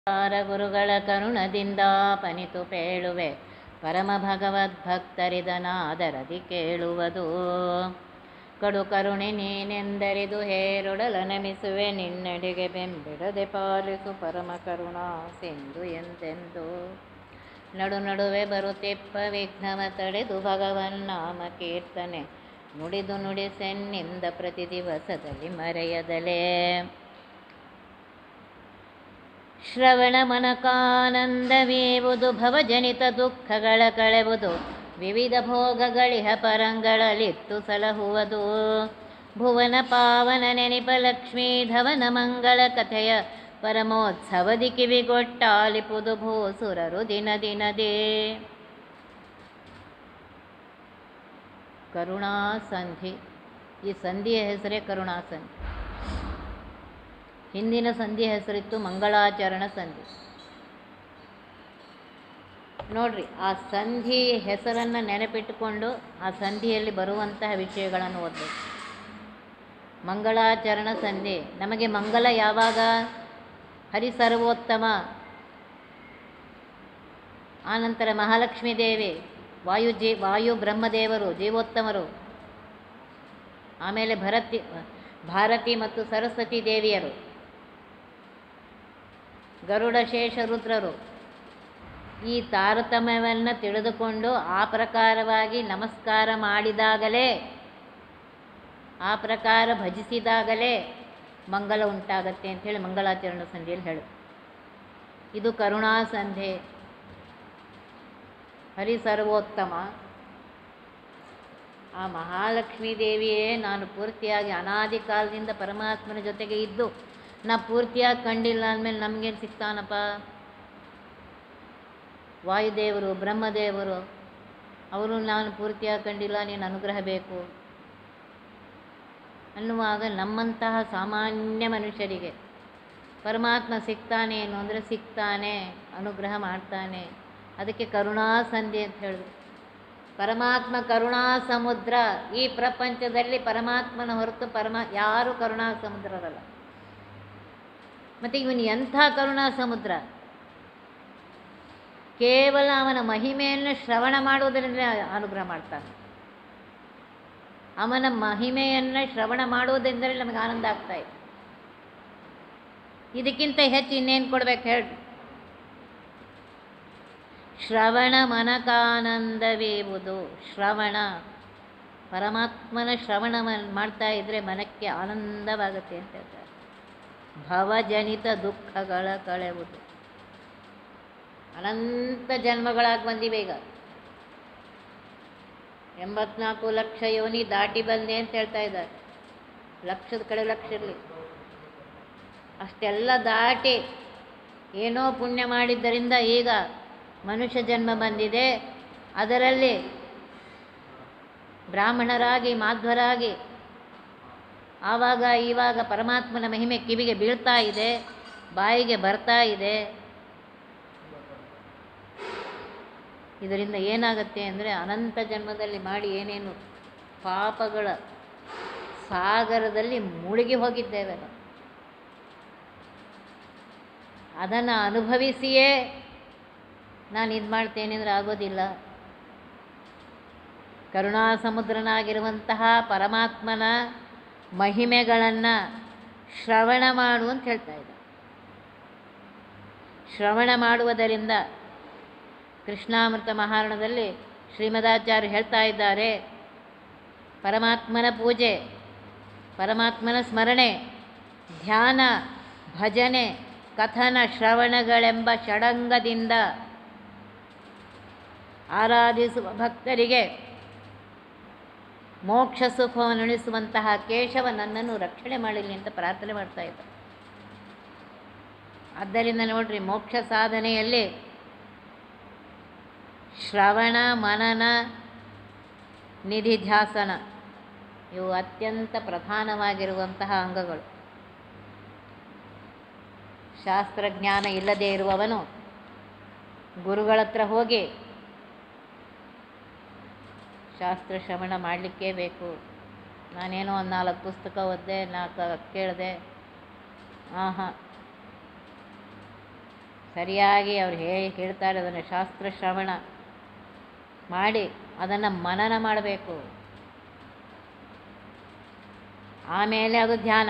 ಕಾರ ಗುರುಗಳ ಕರುಣದಿಂದ ಪನಿತು ಪೇಳುವೆ ಪರಮ ಭಗವದ್ಭಕ್ತರಿದನಾದರದಿ ಕೇಳುವುದು ಕಡು ಕರುಣೆ ನೀನೆಂದರಿದು ಹೇರೊಡಲ ನಮಿಸುವೆ ನಿನ್ನಡೆಗೆ ಬೆಂಬಿಡದೆ ಪಾಲಿಸು ಪರಮ ಕರುಣಾ ಸಿಂಧು ಎಂದೆಂದು ನಡು ನಡುವೆ ಬರುತ್ತಿಪ್ಪ ವಿಘ್ನವ ತಡೆದು ಭಗವನ್ನಾಮ ಕೀರ್ತನೆ ನುಡಿದು ನುಡಿಸೆನ್ನಿಂದ ಪ್ರತಿ ದಿವಸದಲ್ಲಿ ಮರೆಯದಲೇ ಶ್ರವಣ ಮನಕಾನಂದವೇವುದು ಭವಜನಿತ ದುಃಖಗಳ ಕಳೆವುದು ವಿವಿಧ ಭೋಗಗಳಿಹ ಪರಂಗಳಲಿತ್ತು ಸಲಹುವುದು ಭುವನ ಪಾವನ ನೆನಿಪ ಲಕ್ಷ್ಮೀ ಧವನ ಮಂಗಳ ಕಥೆಯ ಪರಮೋತ್ಸವದಿ ಕಿವಿಗೊಟ್ಟಾಲಿಪುದು ಭೂಸುರರು ದಿನ ದಿನದೇ ಕರುಣಾ ಸಂಧಿ ಈ ಸಂಧಿಯ ಹೆಸರೇ ಕರುಣಾ ಸಂಧಿ ಹಿಂದಿನ ಸಂಧಿ ಹೆಸರಿತ್ತು ಮಂಗಳಾಚರಣ ಸಂಧಿ ನೋಡ್ರಿ ಆ ಸಂಧಿ ಹೆಸರನ್ನು ನೆನಪಿಟ್ಟುಕೊಂಡು ಆ ಸಂಧಿಯಲ್ಲಿ ಬರುವಂತಹ ವಿಷಯಗಳನ್ನು ಓದಬೇಕು ಮಂಗಳಾಚರಣ ಸಂಧಿ ನಮಗೆ ಮಂಗಲ ಯಾವಾಗ ಹರಿಸರ್ವೋತ್ತಮ ಆನಂತರ ಮಹಾಲಕ್ಷ್ಮೀ ದೇವಿ ವಾಯು ಜೀ ವಾಯು ಬ್ರಹ್ಮದೇವರು ಜೀವೋತ್ತಮರು ಆಮೇಲೆ ಭರತಿ ಭಾರತಿ ಮತ್ತು ಸರಸ್ವತಿ ದೇವಿಯರು ಗರುಡ ಶೇಷ ರುದ್ರರು ಈ ತಾರತಮ್ಯವನ್ನು ತಿಳಿದುಕೊಂಡು ಆ ಪ್ರಕಾರವಾಗಿ ನಮಸ್ಕಾರ ಮಾಡಿದಾಗಲೇ ಆ ಪ್ರಕಾರ ಭಜಿಸಿದಾಗಲೇ ಮಂಗಲ ಉಂಟಾಗತ್ತೆ ಅಂಥೇಳಿ ಮಂಗಳಾಚರಣ ಸಂಧಿಯಲ್ಲಿ ಹೇಳು ಇದು ಕರುಣಾ ಸಂಧೆ ಹರಿ ಸರ್ವೋತ್ತಮ ಆ ಮಹಾಲಕ್ಷ್ಮೀ ದೇವಿಯೇ ನಾನು ಪೂರ್ತಿಯಾಗಿ ಅನಾದಿ ಕಾಲದಿಂದ ಪರಮಾತ್ಮನ ಜೊತೆಗೆ ಇದ್ದು ನಾ ಪೂರ್ತಿಯಾಗಿ ಕಂಡಿಲ್ಲ ಅಂದಮೇಲೆ ನಮಗೇನು ಸಿಗ್ತಾನಪ್ಪ ವಾಯುದೇವರು ಬ್ರಹ್ಮದೇವರು ಅವರು ನಾನು ಪೂರ್ತಿಯಾಗಿ ಕಂಡಿಲ್ಲ ನೀನು ಅನುಗ್ರಹ ಬೇಕು ಅನ್ನುವಾಗ ನಮ್ಮಂತಹ ಸಾಮಾನ್ಯ ಮನುಷ್ಯರಿಗೆ ಪರಮಾತ್ಮ ಸಿಗ್ತಾನೆ ಏನು ಅಂದರೆ ಸಿಗ್ತಾನೆ ಅನುಗ್ರಹ ಮಾಡ್ತಾನೆ ಅದಕ್ಕೆ ಕರುಣಾ ಸಂಧಿ ಅಂತ ಹೇಳಿದ್ರು ಪರಮಾತ್ಮ ಕರುಣಾ ಸಮುದ್ರ ಈ ಪ್ರಪಂಚದಲ್ಲಿ ಪರಮಾತ್ಮನ ಹೊರತು ಪರಮ ಯಾರು ಕರುಣಾ ಸಮುದ್ರರಲ್ಲ ಮತ್ತು ಇವನು ಎಂಥ ಕರುಣಾ ಸಮುದ್ರ ಕೇವಲ ಅವನ ಮಹಿಮೆಯನ್ನು ಶ್ರವಣ ಮಾಡುವುದರಿಂದ ಅನುಗ್ರಹ ಮಾಡ್ತಾನೆ ಅವನ ಮಹಿಮೆಯನ್ನು ಶ್ರವಣ ಮಾಡುವುದರಿಂದಲೇ ನಮಗೆ ಆನಂದ ಆಗ್ತಾ ಇದೆ ಇದಕ್ಕಿಂತ ಹೆಚ್ಚು ಇನ್ನೇನು ಕೊಡ್ಬೇಕು ಹೇಳಿ ಶ್ರವಣ ಮನಕಾನಂದವೇವುದು ಶ್ರವಣ ಪರಮಾತ್ಮನ ಶ್ರವಣ ಮಾಡ್ತಾ ಇದ್ದರೆ ಮನಕ್ಕೆ ಆನಂದವಾಗುತ್ತೆ ಅಂತ ಹೇಳ್ತಾರೆ ಭವಜನಿತ ದುಃಖಗಳ ಕಳೆವುದು ಅನಂತ ಜನ್ಮಗಳಾಗಿ ಬಂದಿವೆ ಈಗ ಎಂಬತ್ನಾಲ್ಕು ಲಕ್ಷ ಯೋನಿ ದಾಟಿ ಬಂದೆ ಅಂತ ಹೇಳ್ತಾ ಇದ್ದಾರೆ ಲಕ್ಷದ ಕಡೆ ಲಕ್ಷ ಇರಲಿ ಅಷ್ಟೆಲ್ಲ ದಾಟಿ ಏನೋ ಪುಣ್ಯ ಮಾಡಿದ್ದರಿಂದ ಈಗ ಮನುಷ್ಯ ಜನ್ಮ ಬಂದಿದೆ ಅದರಲ್ಲಿ ಬ್ರಾಹ್ಮಣರಾಗಿ ಮಾಧ್ವರಾಗಿ ಆವಾಗ ಇವಾಗ ಪರಮಾತ್ಮನ ಮಹಿಮೆ ಕಿವಿಗೆ ಬೀಳ್ತಾ ಇದೆ ಬಾಯಿಗೆ ಬರ್ತಾ ಇದೆ ಇದರಿಂದ ಏನಾಗುತ್ತೆ ಅಂದರೆ ಅನಂತ ಜನ್ಮದಲ್ಲಿ ಮಾಡಿ ಏನೇನು ಪಾಪಗಳ ಸಾಗರದಲ್ಲಿ ಮುಳುಗಿ ಹೋಗಿದ್ದೇವೆ ನಾವು ಅದನ್ನು ಅನುಭವಿಸಿಯೇ ನಾನು ಇದು ಮಾಡ್ತೇನೆ ಅಂದರೆ ಆಗೋದಿಲ್ಲ ಕರುಣಾ ಸಮುದ್ರನಾಗಿರುವಂತಹ ಪರಮಾತ್ಮನ ಮಹಿಮೆಗಳನ್ನು ಶ್ರವಣ ಮಾಡು ಅಂತ ಹೇಳ್ತಾ ಇದ್ದ ಶ್ರವಣ ಮಾಡುವುದರಿಂದ ಕೃಷ್ಣಾಮೃತ ಮಹಾರಣದಲ್ಲಿ ಶ್ರೀಮದಾಚಾರ್ಯ ಹೇಳ್ತಾ ಇದ್ದಾರೆ ಪರಮಾತ್ಮನ ಪೂಜೆ ಪರಮಾತ್ಮನ ಸ್ಮರಣೆ ಧ್ಯಾನ ಭಜನೆ ಕಥನ ಶ್ರವಣಗಳೆಂಬ ಷಡಂಗದಿಂದ ಆರಾಧಿಸುವ ಭಕ್ತರಿಗೆ ಮೋಕ್ಷ ಸುಖವನ್ನು ಉಣಿಸುವಂತಹ ಕೇಶವ ನನ್ನನ್ನು ರಕ್ಷಣೆ ಮಾಡಲಿ ಅಂತ ಪ್ರಾರ್ಥನೆ ಮಾಡ್ತಾ ಇದ್ದ ಆದ್ದರಿಂದ ನೋಡ್ರಿ ಮೋಕ್ಷ ಸಾಧನೆಯಲ್ಲಿ ಶ್ರವಣ ಮನನ ನಿಧಿಧ್ಯಾಸನ ಇವು ಅತ್ಯಂತ ಪ್ರಧಾನವಾಗಿರುವಂತಹ ಅಂಗಗಳು ಶಾಸ್ತ್ರಜ್ಞಾನ ಇಲ್ಲದೇ ಇರುವವನು ಗುರುಗಳ ಹತ್ರ ಹೋಗಿ ಶಾಸ್ತ್ರ ಶ್ರವಣ ಮಾಡಲಿಕ್ಕೇ ಬೇಕು ನಾನೇನೋ ಒಂದು ನಾಲ್ಕು ಪುಸ್ತಕ ಓದಿದೆ ನಾಲ್ಕು ಕೇಳಿದೆ ಆಹಾ ಸರಿಯಾಗಿ ಅವ್ರು ಹೇ ಹೇಳ್ತಾರೆ ಅದನ್ನು ಶಾಸ್ತ್ರ ಶ್ರವಣ ಮಾಡಿ ಅದನ್ನು ಮನನ ಮಾಡಬೇಕು ಆಮೇಲೆ ಅದು ಧ್ಯಾನ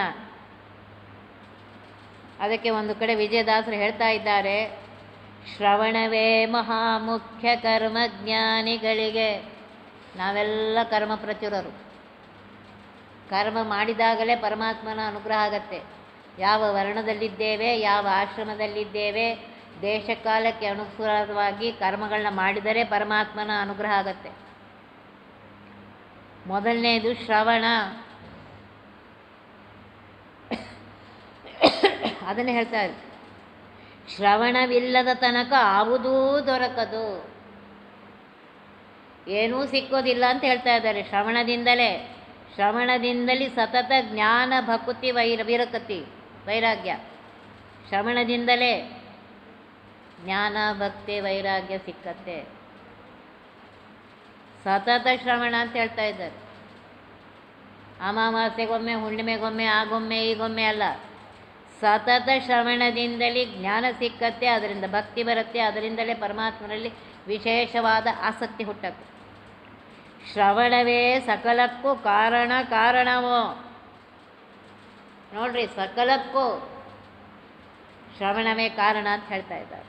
ಅದಕ್ಕೆ ಒಂದು ಕಡೆ ವಿಜಯದಾಸರು ಹೇಳ್ತಾ ಇದ್ದಾರೆ ಶ್ರವಣವೇ ಮಹಾಮುಖ್ಯ ಕರ್ಮಜ್ಞಾನಿಗಳಿಗೆ ನಾವೆಲ್ಲ ಕರ್ಮ ಪ್ರಚುರರು ಕರ್ಮ ಮಾಡಿದಾಗಲೇ ಪರಮಾತ್ಮನ ಅನುಗ್ರಹ ಆಗತ್ತೆ ಯಾವ ವರ್ಣದಲ್ಲಿದ್ದೇವೆ ಯಾವ ಆಶ್ರಮದಲ್ಲಿದ್ದೇವೆ ದೇಶ ಕಾಲಕ್ಕೆ ಅನುಸಾರವಾಗಿ ಕರ್ಮಗಳನ್ನ ಮಾಡಿದರೆ ಪರಮಾತ್ಮನ ಅನುಗ್ರಹ ಆಗತ್ತೆ ಮೊದಲನೇದು ಶ್ರವಣ ಅದನ್ನು ಹೇಳ್ತಾರೆ ಶ್ರವಣವಿಲ್ಲದ ತನಕ ಯಾವುದೂ ದೊರಕದು ಏನೂ ಸಿಕ್ಕೋದಿಲ್ಲ ಅಂತ ಹೇಳ್ತಾ ಇದ್ದಾರೆ ಶ್ರವಣದಿಂದಲೇ ಶ್ರವಣದಿಂದಲೇ ಸತತ ಜ್ಞಾನ ಭಕುತಿ ವೈರ ವಿರಕತಿ ವೈರಾಗ್ಯ ಶ್ರವಣದಿಂದಲೇ ಜ್ಞಾನ ಭಕ್ತಿ ವೈರಾಗ್ಯ ಸಿಕ್ಕತ್ತೆ ಸತತ ಶ್ರವಣ ಅಂತ ಹೇಳ್ತಾ ಇದ್ದಾರೆ ಅಮಾವಾಸ್ಯೆಗೊಮ್ಮೆ ಹುಣ್ಣಿಮೆಗೊಮ್ಮೆ ಆಗೊಮ್ಮೆ ಈಗೊಮ್ಮೆ ಅಲ್ಲ ಸತತ ಶ್ರವಣದಿಂದಲೇ ಜ್ಞಾನ ಸಿಕ್ಕತ್ತೆ ಅದರಿಂದ ಭಕ್ತಿ ಬರುತ್ತೆ ಅದರಿಂದಲೇ ಪರಮಾತ್ಮನಲ್ಲಿ ವಿಶೇಷವಾದ ಆಸಕ್ತಿ ಹುಟ್ಟಕ್ಕೆ ಶ್ರವಣವೇ ಸಕಲಕ್ಕೂ ಕಾರಣ ಕಾರಣವೋ ನೋಡ್ರಿ ಸಕಲಕ್ಕೂ ಶ್ರವಣವೇ ಕಾರಣ ಅಂತ ಹೇಳ್ತಾ ಇದ್ದಾರೆ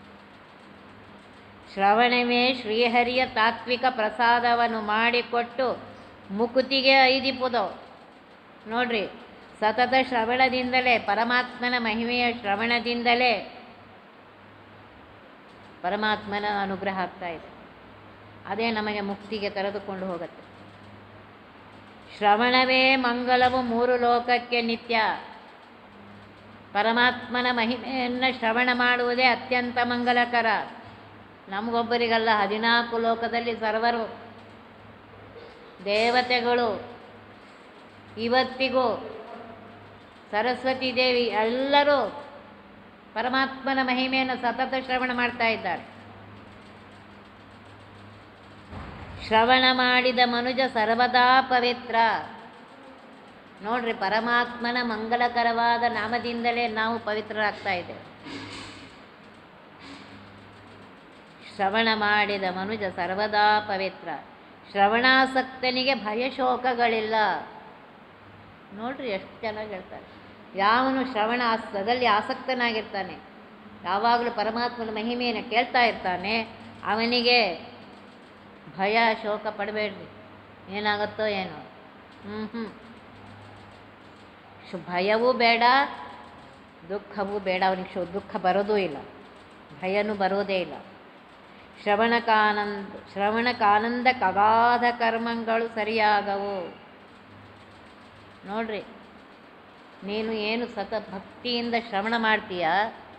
ಶ್ರವಣವೇ ಶ್ರೀಹರಿಯ ತಾತ್ವಿಕ ಪ್ರಸಾದವನ್ನು ಮಾಡಿಕೊಟ್ಟು ಮುಕುತಿಗೆ ಐದಿಪುದು ನೋಡ್ರಿ ಸತತ ಶ್ರವಣದಿಂದಲೇ ಪರಮಾತ್ಮನ ಮಹಿಮೆಯ ಶ್ರವಣದಿಂದಲೇ ಪರಮಾತ್ಮನ ಅನುಗ್ರಹ ಆಗ್ತಾ ಇದೆ ಅದೇ ನಮಗೆ ಮುಕ್ತಿಗೆ ಕರೆದುಕೊಂಡು ಹೋಗುತ್ತೆ ಶ್ರವಣವೇ ಮಂಗಲವು ಮೂರು ಲೋಕಕ್ಕೆ ನಿತ್ಯ ಪರಮಾತ್ಮನ ಮಹಿಮೆಯನ್ನು ಶ್ರವಣ ಮಾಡುವುದೇ ಅತ್ಯಂತ ಮಂಗಲಕರ ನಮಗೊಬ್ಬರಿಗಲ್ಲ ಹದಿನಾಲ್ಕು ಲೋಕದಲ್ಲಿ ಸರ್ವರು ದೇವತೆಗಳು ಇವತ್ತಿಗೂ ಸರಸ್ವತಿ ದೇವಿ ಎಲ್ಲರೂ ಪರಮಾತ್ಮನ ಮಹಿಮೆಯನ್ನು ಸತತ ಶ್ರವಣ ಮಾಡ್ತಾ ಇದ್ದಾರೆ ಶ್ರವಣ ಮಾಡಿದ ಮನುಜ ಸರ್ವದಾ ಪವಿತ್ರ ನೋಡ್ರಿ ಪರಮಾತ್ಮನ ಮಂಗಲಕರವಾದ ನಾಮದಿಂದಲೇ ನಾವು ಪವಿತ್ರರಾಗ್ತಾ ಇದ್ದೇವೆ ಶ್ರವಣ ಮಾಡಿದ ಮನುಜ ಸರ್ವದಾ ಪವಿತ್ರ ಶ್ರವಣಾಸಕ್ತನಿಗೆ ಭಯಶೋಕಗಳಿಲ್ಲ ನೋಡ್ರಿ ಎಷ್ಟು ಚೆನ್ನಾಗಿ ಹೇಳ್ತಾರೆ ಯಾವನು ಶ್ರವಣ ಆಸದಲ್ಲಿ ಆಸಕ್ತನಾಗಿರ್ತಾನೆ ಯಾವಾಗಲೂ ಪರಮಾತ್ಮನ ಮಹಿಮೆಯನ್ನು ಕೇಳ್ತಾ ಇರ್ತಾನೆ ಅವನಿಗೆ ಭಯ ಶೋಕ ಪಡಬೇಡ್ರಿ ಏನಾಗುತ್ತೋ ಏನೋ ಹ್ಞೂ ಹ್ಞೂ ಶು ಭಯವೂ ಬೇಡ ದುಃಖವೂ ಬೇಡ ಅವನಿಗೆ ಶು ದುಃಖ ಬರೋದೂ ಇಲ್ಲ ಭಯನೂ ಬರೋದೇ ಇಲ್ಲ ಶ್ರವಣಕಾನಂದ ಶ್ರವಣಕಾನಂದ ಕಗಾಧ ಕರ್ಮಗಳು ಸರಿಯಾಗವು ನೋಡ್ರಿ ನೀನು ಏನು ಸತ ಭಕ್ತಿಯಿಂದ ಶ್ರವಣ ಮಾಡ್ತೀಯ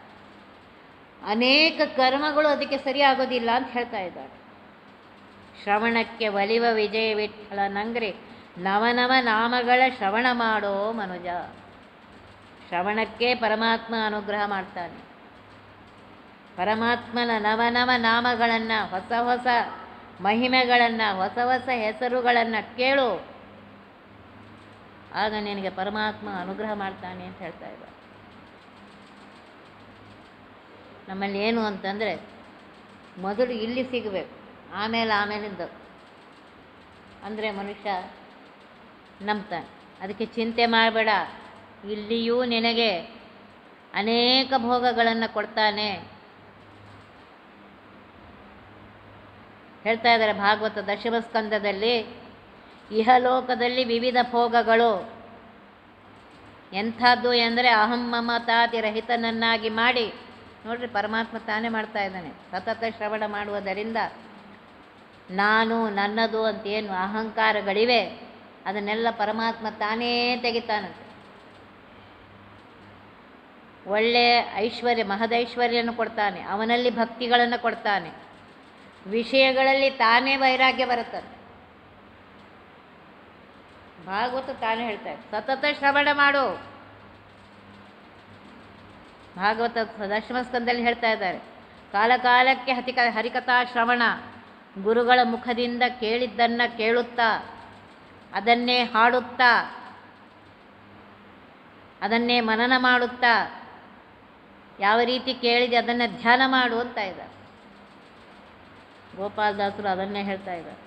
ಅನೇಕ ಕರ್ಮಗಳು ಅದಕ್ಕೆ ಸರಿಯಾಗೋದಿಲ್ಲ ಅಂತ ಹೇಳ್ತಾ ಇದ್ದಾರೆ ಶ್ರವಣಕ್ಕೆ ಒಲಿವ ವಿಜಯ ವಿಠಲ ನಂಗ್ರಿ ನವನವ ನಾಮಗಳ ಶ್ರವಣ ಮಾಡೋ ಮನುಜ ಶ್ರವಣಕ್ಕೆ ಪರಮಾತ್ಮ ಅನುಗ್ರಹ ಮಾಡ್ತಾನೆ ಪರಮಾತ್ಮನ ನವನವ ನಾಮಗಳನ್ನು ಹೊಸ ಹೊಸ ಮಹಿಮೆಗಳನ್ನು ಹೊಸ ಹೊಸ ಹೆಸರುಗಳನ್ನು ಕೇಳು ಆಗ ನಿನಗೆ ಪರಮಾತ್ಮ ಅನುಗ್ರಹ ಮಾಡ್ತಾನೆ ಅಂತ ಹೇಳ್ತಾ ಇದ್ದಾರೆ ನಮ್ಮಲ್ಲಿ ಏನು ಅಂತಂದರೆ ಮೊದಲು ಇಲ್ಲಿ ಸಿಗಬೇಕು ಆಮೇಲೆ ಆಮೇಲಿಂದ ಅಂದರೆ ಮನುಷ್ಯ ನಂಬ್ತಾನೆ ಅದಕ್ಕೆ ಚಿಂತೆ ಮಾಡಬೇಡ ಇಲ್ಲಿಯೂ ನಿನಗೆ ಅನೇಕ ಭೋಗಗಳನ್ನು ಕೊಡ್ತಾನೆ ಹೇಳ್ತಾ ಇದ್ದಾರೆ ಭಾಗವತ ದಶಮ ಸ್ಕಂದದಲ್ಲಿ ಇಹಲೋಕದಲ್ಲಿ ವಿವಿಧ ಭೋಗಗಳು ಎಂಥದ್ದು ಎಂದರೆ ಅಹಂ ಮಮತಾತಿ ರಹಿತನನ್ನಾಗಿ ಮಾಡಿ ನೋಡ್ರಿ ಪರಮಾತ್ಮ ತಾನೇ ಮಾಡ್ತಾ ಇದ್ದಾನೆ ಸತತ ಶ್ರವಣ ಮಾಡುವುದರಿಂದ ನಾನು ನನ್ನದು ಅಂತೇನು ಅಹಂಕಾರಗಳಿವೆ ಅದನ್ನೆಲ್ಲ ಪರಮಾತ್ಮ ತಾನೇ ತೆಗಿತಾನಂತೆ ಒಳ್ಳೆಯ ಐಶ್ವರ್ಯ ಮಹದೈಶ್ವರ್ಯನ ಕೊಡ್ತಾನೆ ಅವನಲ್ಲಿ ಭಕ್ತಿಗಳನ್ನು ಕೊಡ್ತಾನೆ ವಿಷಯಗಳಲ್ಲಿ ತಾನೇ ವೈರಾಗ್ಯ ಬರುತ್ತದೆ ಭಾಗವತ ತಾನೇ ಹೇಳ್ತಾರೆ ಸತತ ಶ್ರವಣ ಮಾಡು ಭಾಗವತ ದಶಮ ಸ್ಕಂದಲ್ಲಿ ಹೇಳ್ತಾ ಇದ್ದಾರೆ ಕಾಲ ಕಾಲಕ್ಕೆ ಹತಿಕ ಹರಿಕಥಾ ಶ್ರವಣ ಗುರುಗಳ ಮುಖದಿಂದ ಕೇಳಿದ್ದನ್ನು ಕೇಳುತ್ತಾ ಅದನ್ನೇ ಹಾಡುತ್ತಾ ಅದನ್ನೇ ಮನನ ಮಾಡುತ್ತಾ ಯಾವ ರೀತಿ ಕೇಳಿದೆ ಅದನ್ನು ಧ್ಯಾನ ಮಾಡು ಅಂತ ಇದ್ದಾರೆ ಗೋಪಾಲದಾಸರು ಅದನ್ನೇ ಹೇಳ್ತಾ ಇದ್ದಾರೆ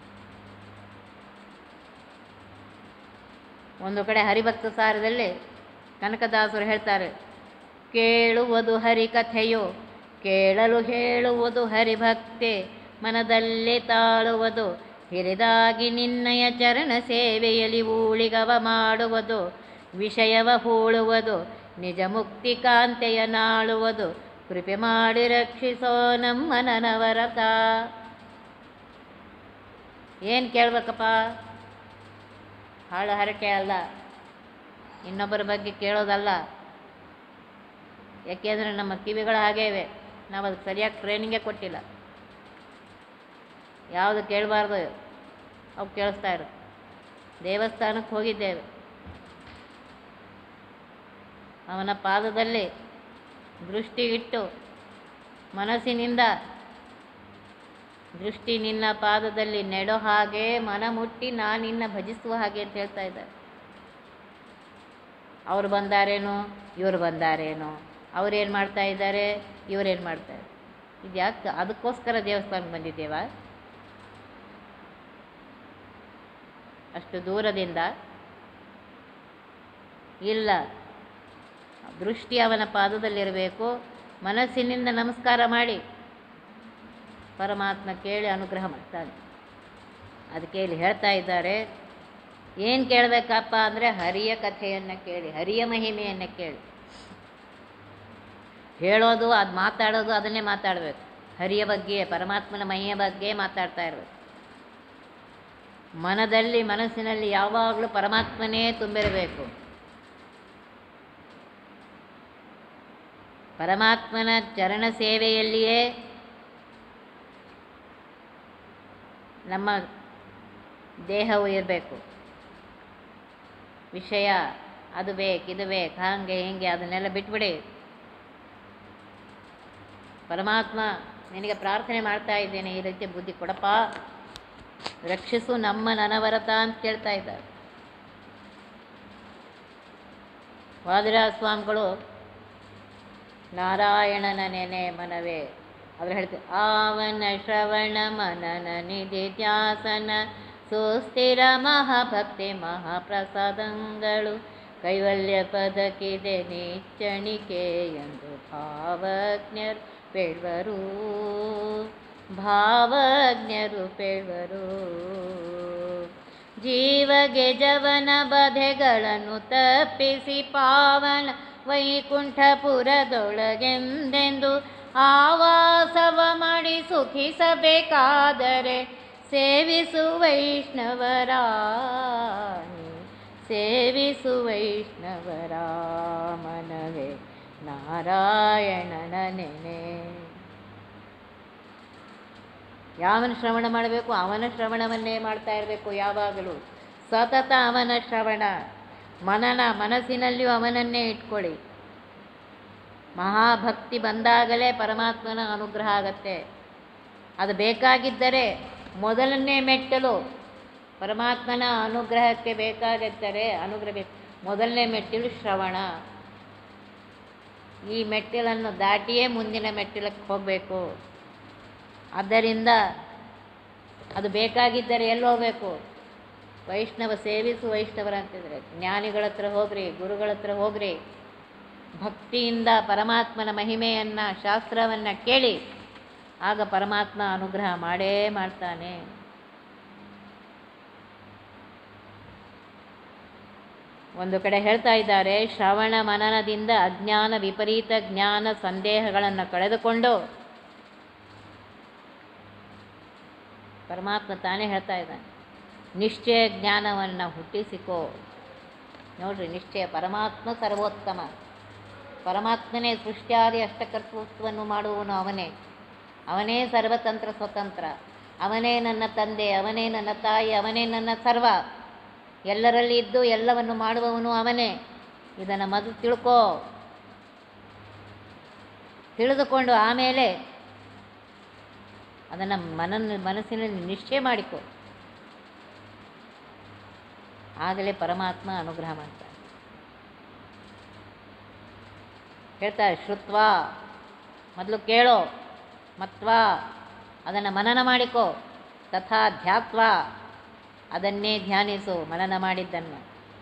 ಒಂದು ಕಡೆ ಹರಿಭಕ್ತ ಸಾರದಲ್ಲಿ ಕನಕದಾಸರು ಹೇಳ್ತಾರೆ ಕೇಳುವುದು ಹರಿಕಥೆಯೋ ಕೇಳಲು ಹೇಳುವುದು ಹರಿಭಕ್ತೆ ಮನದಲ್ಲಿ ತಾಳುವುದು ಹಿರಿದಾಗಿ ನಿನ್ನಯ ಚರಣ ಸೇವೆಯಲ್ಲಿ ಊಳಿಗವ ಮಾಡುವುದು ವಿಷಯವ ಹೂಳುವುದು ನಿಜ ಮುಕ್ತಿ ಕಾಂತೆಯ ನಾಳುವುದು ಕೃಪೆ ಮಾಡಿ ರಕ್ಷಿಸೋ ನಮ್ಮ ನನವರತ ಏನು ಕೇಳ್ಬೇಕಪ್ಪ ಹಾಳು ಹರಟೆ ಅಲ್ಲ ಇನ್ನೊಬ್ಬರ ಬಗ್ಗೆ ಕೇಳೋದಲ್ಲ ಯಾಕೆಂದರೆ ನಮ್ಮ ಕಿವಿಗಳು ಹಾಗೇ ಇವೆ ನಾವು ಅದಕ್ಕೆ ಸರಿಯಾಗಿ ಟ್ರೈನಿಂಗೇ ಕೊಟ್ಟಿಲ್ಲ ಯಾವುದು ಕೇಳಬಾರ್ದು ಅವು ಕೇಳಿಸ್ತಾ ಇರುತ್ತೆ ದೇವಸ್ಥಾನಕ್ಕೆ ಹೋಗಿದ್ದೇವೆ ಅವನ ಪಾದದಲ್ಲಿ ದೃಷ್ಟಿ ಇಟ್ಟು ಮನಸ್ಸಿನಿಂದ ದೃಷ್ಟಿ ನಿನ್ನ ಪಾದದಲ್ಲಿ ನೆಡೋ ಹಾಗೆ ಮನ ಮುಟ್ಟಿ ನಾನಿನ್ನ ಭಜಿಸುವ ಹಾಗೆ ಅಂತ ಹೇಳ್ತಾ ಇದ್ದಾರೆ ಅವ್ರು ಬಂದಾರೇನೋ ಇವ್ರು ಬಂದಾರೇನೋ ಅವ್ರೇನು ಮಾಡ್ತಾ ಇದ್ದಾರೆ ಇವ್ರೇನು ಮಾಡ್ತಾರೆ ಇದು ಯಾಕೆ ಅದಕ್ಕೋಸ್ಕರ ದೇವಸ್ಥಾನಕ್ಕೆ ಬಂದಿದ್ದೇವಾ ಅಷ್ಟು ದೂರದಿಂದ ಇಲ್ಲ ದೃಷ್ಟಿ ಅವನ ಪಾದದಲ್ಲಿರಬೇಕು ಮನಸ್ಸಿನಿಂದ ನಮಸ್ಕಾರ ಮಾಡಿ ಪರಮಾತ್ಮ ಕೇಳಿ ಅನುಗ್ರಹ ಮಾಡ್ತಾನೆ ಅದಕ್ಕೆ ಇಲ್ಲಿ ಹೇಳ್ತಾ ಇದ್ದಾರೆ ಏನು ಕೇಳಬೇಕಪ್ಪ ಅಂದರೆ ಹರಿಯ ಕಥೆಯನ್ನು ಕೇಳಿ ಹರಿಯ ಮಹಿಮೆಯನ್ನು ಕೇಳಿ ಹೇಳೋದು ಅದು ಮಾತಾಡೋದು ಅದನ್ನೇ ಮಾತಾಡಬೇಕು ಹರಿಯ ಬಗ್ಗೆ ಪರಮಾತ್ಮನ ಮಹಿಯ ಬಗ್ಗೆ ಮಾತಾಡ್ತಾ ಇರಬೇಕು ಮನದಲ್ಲಿ ಮನಸ್ಸಿನಲ್ಲಿ ಯಾವಾಗಲೂ ಪರಮಾತ್ಮನೇ ತುಂಬಿರಬೇಕು ಪರಮಾತ್ಮನ ಚರಣ ಸೇವೆಯಲ್ಲಿಯೇ ನಮ್ಮ ದೇಹವು ಇರಬೇಕು ವಿಷಯ ಅದು ಬೇಕು ಇದು ಬೇಕು ಹಾಗೆ ಹೀಗೆ ಅದನ್ನೆಲ್ಲ ಬಿಟ್ಬಿಡಿ ಪರಮಾತ್ಮ ನಿನಗೆ ಪ್ರಾರ್ಥನೆ ಮಾಡ್ತಾ ಇದ್ದೇನೆ ಈ ರೀತಿ ಬುದ್ಧಿ ಕೊಡಪ್ಪ ರಕ್ಷಿಸು ನಮ್ಮ ನನವರತ ಅಂತ ಕೇಳ್ತಾ ಇದ್ದಾರೆ ವಾದಿರಾಜ ಸ್ವಾಮಿಗಳು ನಾರಾಯಣನ ನೆನೆ ಮನವೇ ಅವ್ರು ಹೇಳ್ತಾರೆ ಆವನ ಶ್ರವಣ ಮನನ ನಿಧಿ ಧ್ಯಾಸನ ಸುಸ್ಥಿರ ಮಹಾಭಕ್ತಿ ಮಹಾಪ್ರಸಾದಂಗಳು ಕೈವಲ್ಯ ಪದಕ್ಕಿದೆ ನಿಚ್ಚಣಿಕೆ ಎಂದು ಭಾವಜ್ಞರು ಪೇಳ್ವರು ಭಾವಜ್ಞರು ಪೇಳ್ವರು ಜೀವಗೆ ಜವನ ಬಧೆಗಳನ್ನು ತಪ್ಪಿಸಿ ಪಾವನ ವೈಕುಂಠಪುರದೊಳಗೆಂದೆಂದು ಆವಾಸವ ಮಾಡಿ ಸುಖಿಸಬೇಕಾದರೆ ಸೇವಿಸು ವೈಷ್ಣವರ ಸೇವಿಸು ವೈಷ್ಣವರ ಮನವೇ ನಾರಾಯಣನ ನೆನೆ ಯಾವನ ಶ್ರವಣ ಮಾಡಬೇಕು ಅವನ ಶ್ರವಣವನ್ನೇ ಮಾಡ್ತಾ ಇರಬೇಕು ಯಾವಾಗಲೂ ಸತತ ಅವನ ಶ್ರವಣ ಮನನ ಮನಸ್ಸಿನಲ್ಲಿಯೂ ಅವನನ್ನೇ ಇಟ್ಕೊಳ್ಳಿ ಮಹಾಭಕ್ತಿ ಬಂದಾಗಲೇ ಪರಮಾತ್ಮನ ಅನುಗ್ರಹ ಆಗತ್ತೆ ಅದು ಬೇಕಾಗಿದ್ದರೆ ಮೊದಲನೇ ಮೆಟ್ಟಲು ಪರಮಾತ್ಮನ ಅನುಗ್ರಹಕ್ಕೆ ಬೇಕಾಗಿದ್ದರೆ ಅನುಗ್ರಹ ಬೇಕು ಮೊದಲನೇ ಮೆಟ್ಟಿಲು ಶ್ರವಣ ಈ ಮೆಟ್ಟಿಲನ್ನು ದಾಟಿಯೇ ಮುಂದಿನ ಮೆಟ್ಟಿಲಕ್ಕೆ ಹೋಗಬೇಕು ಆದ್ದರಿಂದ ಅದು ಬೇಕಾಗಿದ್ದರೆ ಎಲ್ಲಿ ಹೋಗಬೇಕು ವೈಷ್ಣವ ಸೇವಿಸು ವೈಷ್ಣವರ ಅಂತಿದ್ರೆ ಜ್ಞಾನಿಗಳ ಹತ್ರ ಹೋಗ್ರಿ ಗುರುಗಳ ಹತ್ರ ಹೋಗ್ರಿ ಭಕ್ತಿಯಿಂದ ಪರಮಾತ್ಮನ ಮಹಿಮೆಯನ್ನು ಶಾಸ್ತ್ರವನ್ನು ಕೇಳಿ ಆಗ ಪರಮಾತ್ಮ ಅನುಗ್ರಹ ಮಾಡೇ ಮಾಡ್ತಾನೆ ಒಂದು ಕಡೆ ಹೇಳ್ತಾ ಇದ್ದಾರೆ ಶ್ರವಣ ಮನನದಿಂದ ಅಜ್ಞಾನ ವಿಪರೀತ ಜ್ಞಾನ ಸಂದೇಹಗಳನ್ನು ಕಳೆದುಕೊಂಡು ಪರಮಾತ್ಮ ತಾನೇ ಹೇಳ್ತಾ ಇದ್ದಾನೆ ನಿಶ್ಚಯ ಜ್ಞಾನವನ್ನು ಹುಟ್ಟಿಸಿಕೋ ನೋಡ್ರಿ ನಿಶ್ಚಯ ಪರಮಾತ್ಮ ಸರ್ವೋತ್ತಮ ಪರಮಾತ್ಮನೇ ಸೃಷ್ಟಿಯಾದಿ ಅಷ್ಟಕರ್ತೃತ್ವವನ್ನು ಮಾಡುವವನು ಅವನೇ ಅವನೇ ಸರ್ವತಂತ್ರ ಸ್ವತಂತ್ರ ಅವನೇ ನನ್ನ ತಂದೆ ಅವನೇ ನನ್ನ ತಾಯಿ ಅವನೇ ನನ್ನ ಸರ್ವ ಎಲ್ಲರಲ್ಲಿ ಇದ್ದು ಎಲ್ಲವನ್ನು ಮಾಡುವವನು ಅವನೇ ಇದನ್ನು ಮೊದಲು ತಿಳ್ಕೋ ತಿಳಿದುಕೊಂಡು ಆಮೇಲೆ ಅದನ್ನು ಮನ ಮನಸ್ಸಿನಲ್ಲಿ ನಿಶ್ಚಯ ಮಾಡಿಕೊ ಆಗಲೇ ಪರಮಾತ್ಮ ಅನುಗ್ರಹ ಮಾಡ್ತಾನೆ ಹೇಳ್ತಾರೆ ಶ್ರುತ್ವ ಮೊದಲು ಕೇಳೋ ಮತ್ವ ಅದನ್ನು ಮನನ ಮಾಡಿಕೋ ತಥಾ ಧ್ಯಾತ್ವ ಅದನ್ನೇ ಧ್ಯಾನಿಸು ಮನನ ಮಾಡಿದ್ದನ್ನು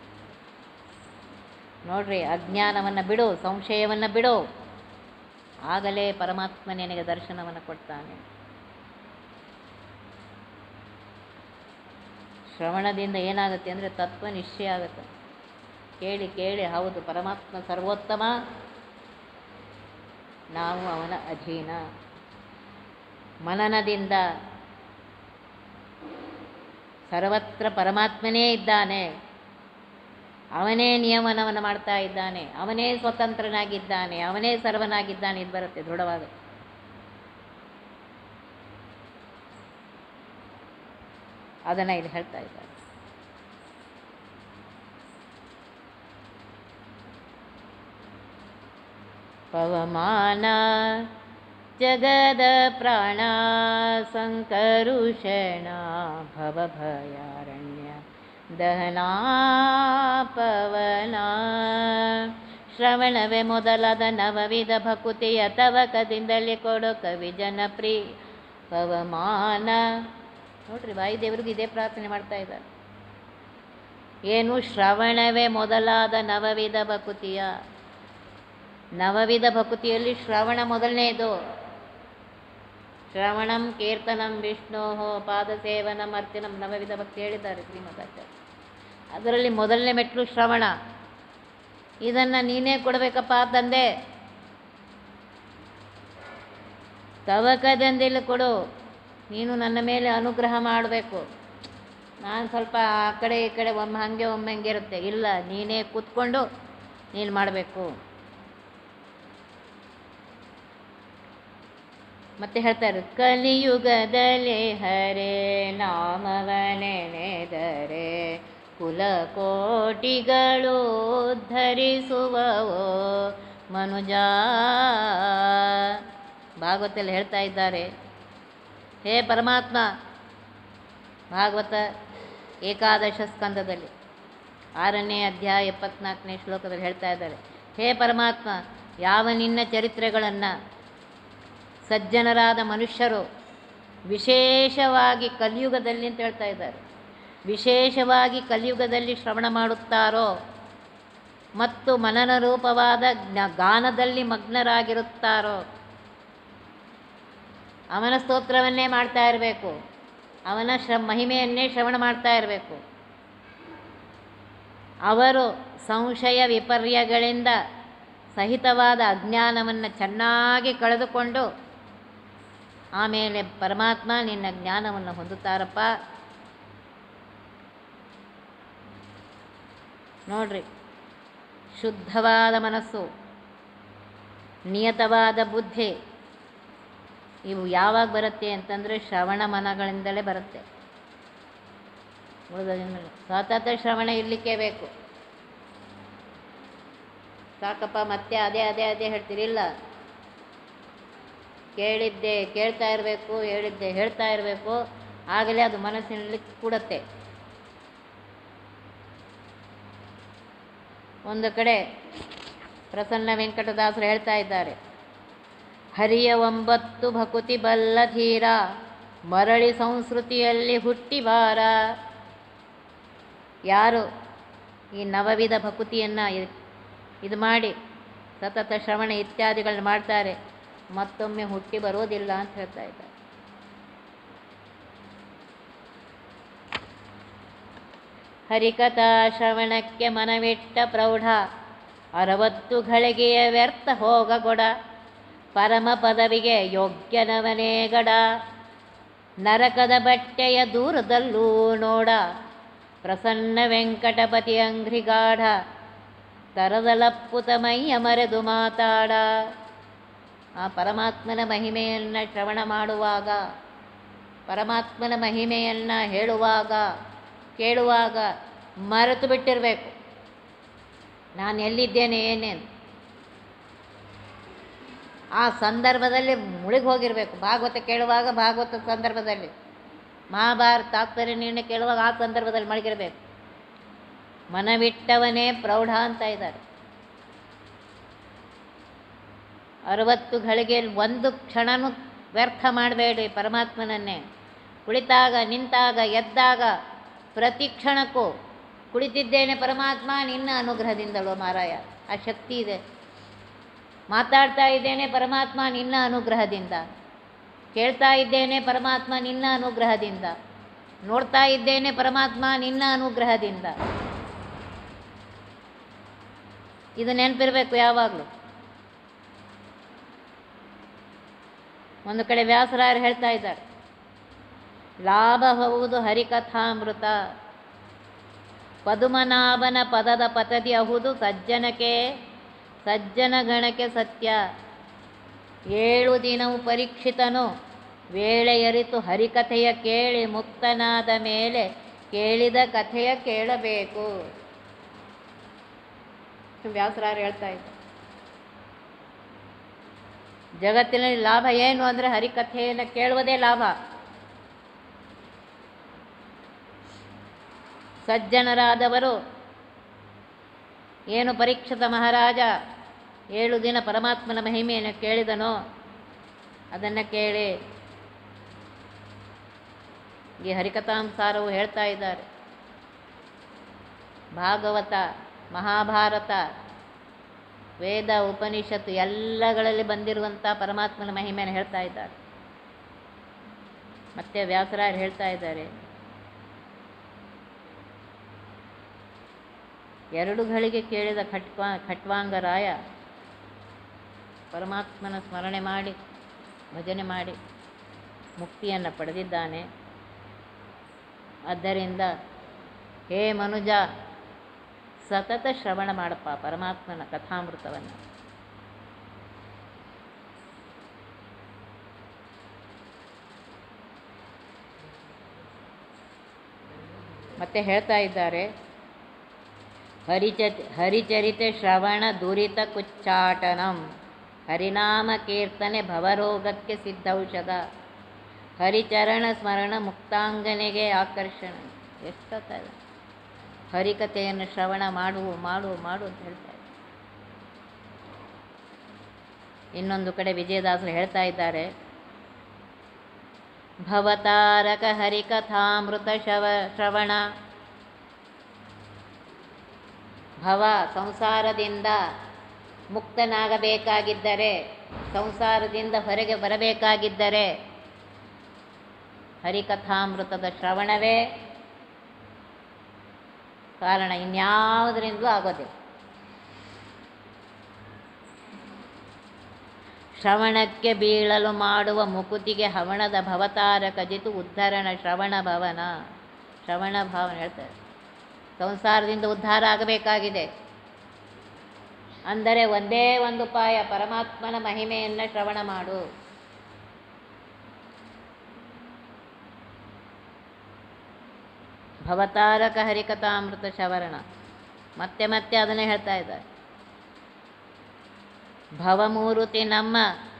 ನೋಡ್ರಿ ಅಜ್ಞಾನವನ್ನು ಬಿಡು ಸಂಶಯವನ್ನು ಬಿಡು ಆಗಲೇ ಪರಮಾತ್ಮ ನಿನಗೆ ದರ್ಶನವನ್ನು ಕೊಡ್ತಾನೆ ಶ್ರವಣದಿಂದ ಏನಾಗುತ್ತೆ ಅಂದರೆ ತತ್ವ ನಿಶ್ಚಯ ಆಗುತ್ತೆ ಕೇಳಿ ಕೇಳಿ ಹೌದು ಪರಮಾತ್ಮ ಸರ್ವೋತ್ತಮ ನಾವು ಅವನ ಅಧೀನ ಮನನದಿಂದ ಸರ್ವತ್ರ ಪರಮಾತ್ಮನೇ ಇದ್ದಾನೆ ಅವನೇ ನಿಯಮನವನ್ನು ಮಾಡ್ತಾ ಇದ್ದಾನೆ ಅವನೇ ಸ್ವತಂತ್ರನಾಗಿದ್ದಾನೆ ಅವನೇ ಸರ್ವನಾಗಿದ್ದಾನೆ ಇದು ಬರುತ್ತೆ ದೃಢವಾದ ಅದನ್ನು ಇಲ್ಲಿ ಹೇಳ್ತಾ ಇದ್ದಾರೆ ಪವಮಾನ ಜಗದ ಪ್ರಾಣ ಸಂಕರುಷಣ ಭವಭಯಾರಣ್ಯ ದಹನಾ ಪವನ ಶ್ರವಣವೇ ಮೊದಲಾದ ನವವಿಧ ಭಕುತಿಯ ತವಕದಿಂದಲೇ ಕೊಡೋ ಕವಿ ಜನಪ್ರಿಯ ಪವಮಾನ ನೋಡ್ರಿ ವಾಯುದೇವರಿಗೂ ಇದೇ ಪ್ರಾರ್ಥನೆ ಮಾಡ್ತಾ ಇದ್ದಾರೆ ಏನು ಶ್ರವಣವೇ ಮೊದಲಾದ ನವವಿಧ ಭಕುತಿಯ ನವವಿಧ ಭಕುತಿಯಲ್ಲಿ ಶ್ರವಣ ಮೊದಲನೇದು ಶ್ರವಣಂ ಕೀರ್ತನಂ ವಿಷ್ಣೋ ಪಾದಸೇವನಂ ಅರ್ಚನಂ ನವವಿಧ ಭಕ್ತಿ ಹೇಳಿದ್ದಾರೆ ಶ್ರೀಮದಾಚಾರ್ಯ ಅದರಲ್ಲಿ ಮೊದಲನೇ ಮೆಟ್ಲು ಶ್ರವಣ ಇದನ್ನು ನೀನೇ ಕೊಡಬೇಕಪ್ಪ ತಂದೆ ತವಕದಿಂದಲೇ ಕೊಡು ನೀನು ನನ್ನ ಮೇಲೆ ಅನುಗ್ರಹ ಮಾಡಬೇಕು ನಾನು ಸ್ವಲ್ಪ ಆ ಕಡೆ ಈ ಕಡೆ ಒಮ್ಮೆ ಹಾಗೆ ಒಮ್ಮೆ ಹಂಗೆ ಇರುತ್ತೆ ಇಲ್ಲ ನೀನೇ ಕೂತ್ಕೊಂಡು ನೀನು ಮಾಡಬೇಕು ಮತ್ತೆ ಹೇಳ್ತಾರೆ ಕಲಿಯುಗದಲ್ಲಿ ಹರೇ ನಾಮವನೆನೆದರೆ ಕುಲಕೋಟಿಗಳು ಧರಿಸುವವೋ ಮನುಜ ಭಾಗವತಲ್ಲಿ ಹೇಳ್ತಾ ಇದ್ದಾರೆ ಹೇ ಪರಮಾತ್ಮ ಭಾಗವತ ಏಕಾದಶ ಸ್ಕಂದದಲ್ಲಿ ಆರನೇ ಅಧ್ಯಾಯ ಎಪ್ಪತ್ನಾಲ್ಕನೇ ಶ್ಲೋಕದಲ್ಲಿ ಹೇಳ್ತಾ ಇದ್ದಾರೆ ಹೇ ಪರಮಾತ್ಮ ಯಾವ ನಿನ್ನ ಚರಿತ್ರೆಗಳನ್ನು ಸಜ್ಜನರಾದ ಮನುಷ್ಯರು ವಿಶೇಷವಾಗಿ ಕಲಿಯುಗದಲ್ಲಿ ಅಂತ ಹೇಳ್ತಾ ಇದ್ದಾರೆ ವಿಶೇಷವಾಗಿ ಕಲಿಯುಗದಲ್ಲಿ ಶ್ರವಣ ಮಾಡುತ್ತಾರೋ ಮತ್ತು ಮನನ ರೂಪವಾದ ಜ್ಞ- ಗಾನದಲ್ಲಿ ಮಗ್ನರಾಗಿರುತ್ತಾರೋ ಅವನ ಸ್ತೋತ್ರವನ್ನೇ ಮಾಡ್ತಾ ಇರಬೇಕು ಅವನ ಶ್ರ ಮಹಿಮೆಯನ್ನೇ ಶ್ರವಣ ಮಾಡ್ತಾ ಇರಬೇಕು ಅವರು ಸಂಶಯ ವಿಪರ್ಯಗಳಿಂದ ಸಹಿತವಾದ ಅಜ್ಞಾನವನ್ನು ಚೆನ್ನಾಗಿ ಕಳೆದುಕೊಂಡು ಆಮೇಲೆ ಪರಮಾತ್ಮ ನಿನ್ನ ಜ್ಞಾನವನ್ನು ಹೊಂದುತ್ತಾರಪ್ಪ ನೋಡ್ರಿ ಶುದ್ಧವಾದ ಮನಸ್ಸು ನಿಯತವಾದ ಬುದ್ಧಿ ಇವು ಯಾವಾಗ ಬರುತ್ತೆ ಅಂತಂದರೆ ಶ್ರವಣ ಮನಗಳಿಂದಲೇ ಬರುತ್ತೆ ಉಳಿದೋದ್ರಿಂದ ಸತತ ಶ್ರವಣ ಇರಲಿಕ್ಕೆ ಬೇಕು ಸಾಕಪ್ಪ ಮತ್ತೆ ಅದೇ ಅದೇ ಅದೇ ಹೇಳ್ತೀರಿ ಇಲ್ಲ ಕೇಳಿದ್ದೆ ಕೇಳ್ತಾ ಇರಬೇಕು ಹೇಳಿದ್ದೆ ಹೇಳ್ತಾ ಇರಬೇಕು ಆಗಲೇ ಅದು ಮನಸ್ಸಿನಲ್ಲಿ ಕೂಡತ್ತೆ ಒಂದು ಕಡೆ ಪ್ರಸನ್ನ ವೆಂಕಟದಾಸರು ಹೇಳ್ತಾ ಇದ್ದಾರೆ ಹರಿಯ ಒಂಬತ್ತು ಭಕುತಿ ಬಲ್ಲ ಧೀರ ಮರಳಿ ಸಂಸ್ಕೃತಿಯಲ್ಲಿ ಹುಟ್ಟಿ ಬಾರ ಯಾರು ಈ ನವವಿಧ ಭಕುತಿಯನ್ನು ಇದು ಮಾಡಿ ಸತತ ಶ್ರವಣ ಇತ್ಯಾದಿಗಳನ್ನ ಮಾಡ್ತಾರೆ ಮತ್ತೊಮ್ಮೆ ಹುಟ್ಟಿ ಬರೋದಿಲ್ಲ ಅಂತ ಹೇಳ್ತಾ ಇದ್ದಾರೆ ಹರಿಕಥಾ ಶ್ರವಣಕ್ಕೆ ಮನವಿಟ್ಟ ಪ್ರೌಢ ಅರವತ್ತು ಘಳಿಗೆಯ ವ್ಯರ್ಥ ಹೋಗಗೊಡ ಪರಮ ಪದವಿಗೆ ಯೋಗ್ಯನವನೇ ಗಡ ನರಕದ ಬಟ್ಟೆಯ ದೂರದಲ್ಲೂ ನೋಡ ಪ್ರಸನ್ನ ವೆಂಕಟಪತಿ ಅಂಘ್ರಿಗಾಢ ತರದಲಪ್ಪುತ ಮೈಯ ಮರೆದು ಮಾತಾಡ ಆ ಪರಮಾತ್ಮನ ಮಹಿಮೆಯನ್ನು ಶ್ರವಣ ಮಾಡುವಾಗ ಪರಮಾತ್ಮನ ಮಹಿಮೆಯನ್ನು ಹೇಳುವಾಗ ಕೇಳುವಾಗ ಮರೆತು ಬಿಟ್ಟಿರಬೇಕು ನಾನು ಎಲ್ಲಿದ್ದೇನೆ ಏನೇನು ಆ ಸಂದರ್ಭದಲ್ಲಿ ಮುಳುಗಿ ಹೋಗಿರಬೇಕು ಭಾಗವತ ಕೇಳುವಾಗ ಭಾಗವತ ಸಂದರ್ಭದಲ್ಲಿ ಮಹಾಭಾರತ ತಾತ್ಪರ್ಯ ನಿರ್ಣಯ ಕೇಳುವಾಗ ಆ ಸಂದರ್ಭದಲ್ಲಿ ಮಳಗಿರಬೇಕು ಮನವಿಟ್ಟವನೇ ಪ್ರೌಢ ಅಂತ ಇದ್ದಾರೆ ಅರವತ್ತು ಘಳಿಗೆಯಲ್ಲಿ ಒಂದು ಕ್ಷಣನೂ ವ್ಯರ್ಥ ಮಾಡಬೇಡಿ ಪರಮಾತ್ಮನನ್ನೇ ಕುಳಿತಾಗ ನಿಂತಾಗ ಎದ್ದಾಗ ಪ್ರತಿ ಕ್ಷಣಕ್ಕೂ ಕುಳಿತಿದ್ದೇನೆ ಪರಮಾತ್ಮ ನಿನ್ನ ಅನುಗ್ರಹದಿಂದಲೋ ಮಾರಾಯ ಆ ಶಕ್ತಿ ಇದೆ ಮಾತಾಡ್ತಾ ಇದ್ದೇನೆ ಪರಮಾತ್ಮ ನಿನ್ನ ಅನುಗ್ರಹದಿಂದ ಕೇಳ್ತಾ ಇದ್ದೇನೆ ಪರಮಾತ್ಮ ನಿನ್ನ ಅನುಗ್ರಹದಿಂದ ನೋಡ್ತಾ ಇದ್ದೇನೆ ಪರಮಾತ್ಮ ನಿನ್ನ ಅನುಗ್ರಹದಿಂದ ಇದು ನೆನಪಿರಬೇಕು ಯಾವಾಗಲೂ ಒಂದು ಕಡೆ ವ್ಯಾಸರಾಯರು ಹೇಳ್ತಾ ಇದ್ದಾರೆ ಲಾಭಬಹುದು ಹರಿಕಥಾಮೃತ ಪದುಮನಾಭನ ಪದದ ಪತದಿ ಅಹುದು ಸಜ್ಜನಕ್ಕೆ ಸಜ್ಜನ ಗಣಕ್ಕೆ ಸತ್ಯ ಏಳು ದಿನವು ಪರೀಕ್ಷಿತನು ವೇಳೆಯರಿತು ಹರಿಕಥೆಯ ಕೇಳಿ ಮುಕ್ತನಾದ ಮೇಲೆ ಕೇಳಿದ ಕಥೆಯ ಕೇಳಬೇಕು ವ್ಯಾಸರಾರು ಹೇಳ್ತಾ ಇದ್ದಾರೆ ಜಗತ್ತಿನಲ್ಲಿ ಲಾಭ ಏನು ಅಂದರೆ ಹರಿಕಥೆಯನ್ನು ಕೇಳುವುದೇ ಲಾಭ ಸಜ್ಜನರಾದವರು ಏನು ಪರೀಕ್ಷಿತ ಮಹಾರಾಜ ಏಳು ದಿನ ಪರಮಾತ್ಮನ ಮಹಿಮೆಯನ್ನು ಕೇಳಿದನೋ ಅದನ್ನು ಕೇಳಿ ಈ ಹರಿಕಥಾಂಸಾರವು ಹೇಳ್ತಾ ಇದ್ದಾರೆ ಭಾಗವತ ಮಹಾಭಾರತ ವೇದ ಉಪನಿಷತ್ತು ಎಲ್ಲಗಳಲ್ಲಿ ಬಂದಿರುವಂಥ ಪರಮಾತ್ಮನ ಮಹಿಮೆಯನ್ನು ಹೇಳ್ತಾ ಇದ್ದಾರೆ ಮತ್ತೆ ವ್ಯಾಸರಾಯರು ಹೇಳ್ತಾ ಇದ್ದಾರೆ ಎರಡು ಘಳಿಗೆ ಕೇಳಿದ ಖಟ್ವಾ ಖಟ್ವಾಂಗರಾಯ ಪರಮಾತ್ಮನ ಸ್ಮರಣೆ ಮಾಡಿ ಭಜನೆ ಮಾಡಿ ಮುಕ್ತಿಯನ್ನು ಪಡೆದಿದ್ದಾನೆ ಆದ್ದರಿಂದ ಹೇ ಮನುಜ ಸತತ ಶ್ರವಣ ಮಾಡಪ್ಪ ಪರಮಾತ್ಮನ ಕಥಾಮೃತವನ್ನು ಮತ್ತೆ ಹೇಳ್ತಾ ಇದ್ದಾರೆ ಹರಿಚ ಹರಿಚರಿತೆ ಶ್ರವಣ ದುರಿತ ಕುಚ್ಚಾಟನಂ ಹರಿನಾಮ ಕೀರ್ತನೆ ಭವರೋಗಕ್ಕೆ ಸಿದ್ಧೌಷಧ ಹರಿಚರಣ ಸ್ಮರಣ ಮುಕ್ತಾಂಗನೆಗೆ ಆಕರ್ಷಣ ಎಷ್ಟೊತ್ತಾಗ ಹರಿಕಥೆಯನ್ನು ಶ್ರವಣ ಮಾಡು ಮಾಡು ಮಾಡು ಅಂತ ಹೇಳ್ತಾ ಇದ್ದಾರೆ ಇನ್ನೊಂದು ಕಡೆ ವಿಜಯದಾಸರು ಹೇಳ್ತಾ ಇದ್ದಾರೆ ಭವತಾರಕ ಹರಿಕಥಾಮೃತ ಶವ ಶ್ರವಣ ಭವ ಸಂಸಾರದಿಂದ ಮುಕ್ತನಾಗಬೇಕಾಗಿದ್ದರೆ ಸಂಸಾರದಿಂದ ಹೊರಗೆ ಬರಬೇಕಾಗಿದ್ದರೆ ಹರಿಕಥಾಮೃತದ ಶ್ರವಣವೇ ಕಾರಣ ಇನ್ಯಾವುದರಿಂದಲೂ ಆಗೋದಿಲ್ಲ ಶ್ರವಣಕ್ಕೆ ಬೀಳಲು ಮಾಡುವ ಮುಕುತಿಗೆ ಹವಣದ ಭವತಾರ ಕಜಿತು ಉದ್ಧರಣ ಶ್ರವಣ ಭವನ ಶ್ರವಣ ಭಾವನ ಹೇಳ್ತಾರೆ ಸಂಸಾರದಿಂದ ಉದ್ಧಾರ ಆಗಬೇಕಾಗಿದೆ ಅಂದರೆ ಒಂದೇ ಒಂದು ಉಪಾಯ ಪರಮಾತ್ಮನ ಮಹಿಮೆಯನ್ನು ಶ್ರವಣ ಮಾಡು ಭವತಾರಕ ಹರಿಕಥಾಮೃತ ಶವರಣ ಮತ್ತೆ ಮತ್ತೆ ಅದನ್ನೇ ಹೇಳ್ತಾ ಇದ್ದಾರೆ ಭವಮೂರುತಿ ನಮ್ಮ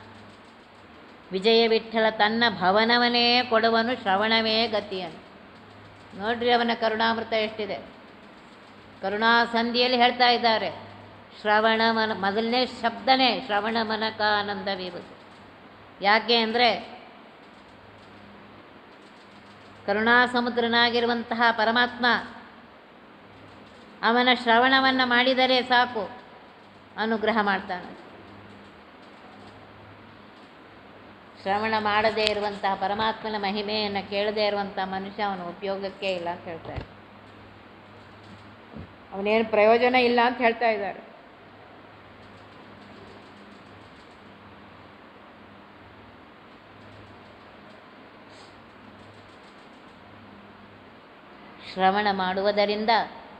ವಿಜಯ ವಿಠ್ಠಲ ತನ್ನ ಭವನವನ್ನೇ ಕೊಡುವನು ಶ್ರವಣವೇ ಗತಿಯನು ನೋಡ್ರಿ ಅವನ ಕರುಣಾಮೃತ ಎಷ್ಟಿದೆ ಕರುಣಾ ಸಂಧಿಯಲ್ಲಿ ಹೇಳ್ತಾ ಇದ್ದಾರೆ ಶ್ರವಣ ಮನ ಮೊದಲನೇ ಶಬ್ದನೇ ಶ್ರವಣ ಮನಕ ಆನಂದವಿರುವುದು ಯಾಕೆ ಅಂದರೆ ಕರುಣಾ ಸಮುದ್ರನಾಗಿರುವಂತಹ ಪರಮಾತ್ಮ ಅವನ ಶ್ರವಣವನ್ನು ಮಾಡಿದರೆ ಸಾಕು ಅನುಗ್ರಹ ಮಾಡ್ತಾನೆ ಶ್ರವಣ ಮಾಡದೇ ಇರುವಂತಹ ಪರಮಾತ್ಮನ ಮಹಿಮೆಯನ್ನು ಕೇಳದೇ ಇರುವಂತಹ ಮನುಷ್ಯ ಅವನ ಉಪಯೋಗಕ್ಕೆ ಇಲ್ಲ ಅಂತ ಹೇಳ್ತಾರೆ ಅವನೇನು ಪ್ರಯೋಜನ ಇಲ್ಲ ಅಂತ ಹೇಳ್ತಾ ಇದ್ದಾರೆ ಶ್ರವಣ ಮಾಡುವುದರಿಂದ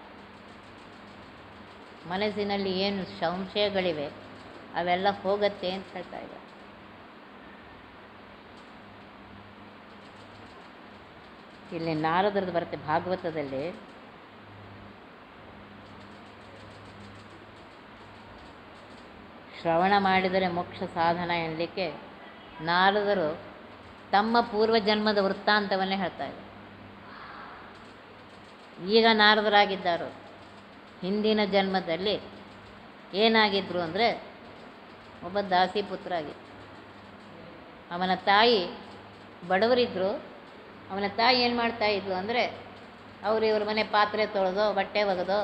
ಮನಸ್ಸಿನಲ್ಲಿ ಏನು ಸಂಶಯಗಳಿವೆ ಅವೆಲ್ಲ ಹೋಗತ್ತೆ ಅಂತ ಹೇಳ್ತಾ ಇದ್ದಾರೆ ಇಲ್ಲಿ ನಾರದರದ್ದು ಬರುತ್ತೆ ಭಾಗವತದಲ್ಲಿ ಶ್ರವಣ ಮಾಡಿದರೆ ಮೋಕ್ಷ ಸಾಧನ ಎನ್ನಲಿಕ್ಕೆ ನಾರದರು ತಮ್ಮ ಪೂರ್ವಜನ್ಮದ ವೃತ್ತಾಂತವನ್ನೇ ಹೇಳ್ತಾ ಇದ್ದಾರೆ ಈಗ ನಾರದರಾಗಿದ್ದಾರೋ ಹಿಂದಿನ ಜನ್ಮದಲ್ಲಿ ಏನಾಗಿದ್ರು ಅಂದರೆ ಒಬ್ಬ ದಾಸಿ ಪುತ್ರ ಆಗಿದ್ದ ಅವನ ತಾಯಿ ಬಡವರಿದ್ದರು ಅವನ ತಾಯಿ ಏನು ಮಾಡ್ತಾ ಇದ್ಲು ಅಂದರೆ ಅವ್ರು ಇವ್ರ ಮನೆ ಪಾತ್ರೆ ತೊಳೆದೋ ಬಟ್ಟೆ ಒಗೆದೋ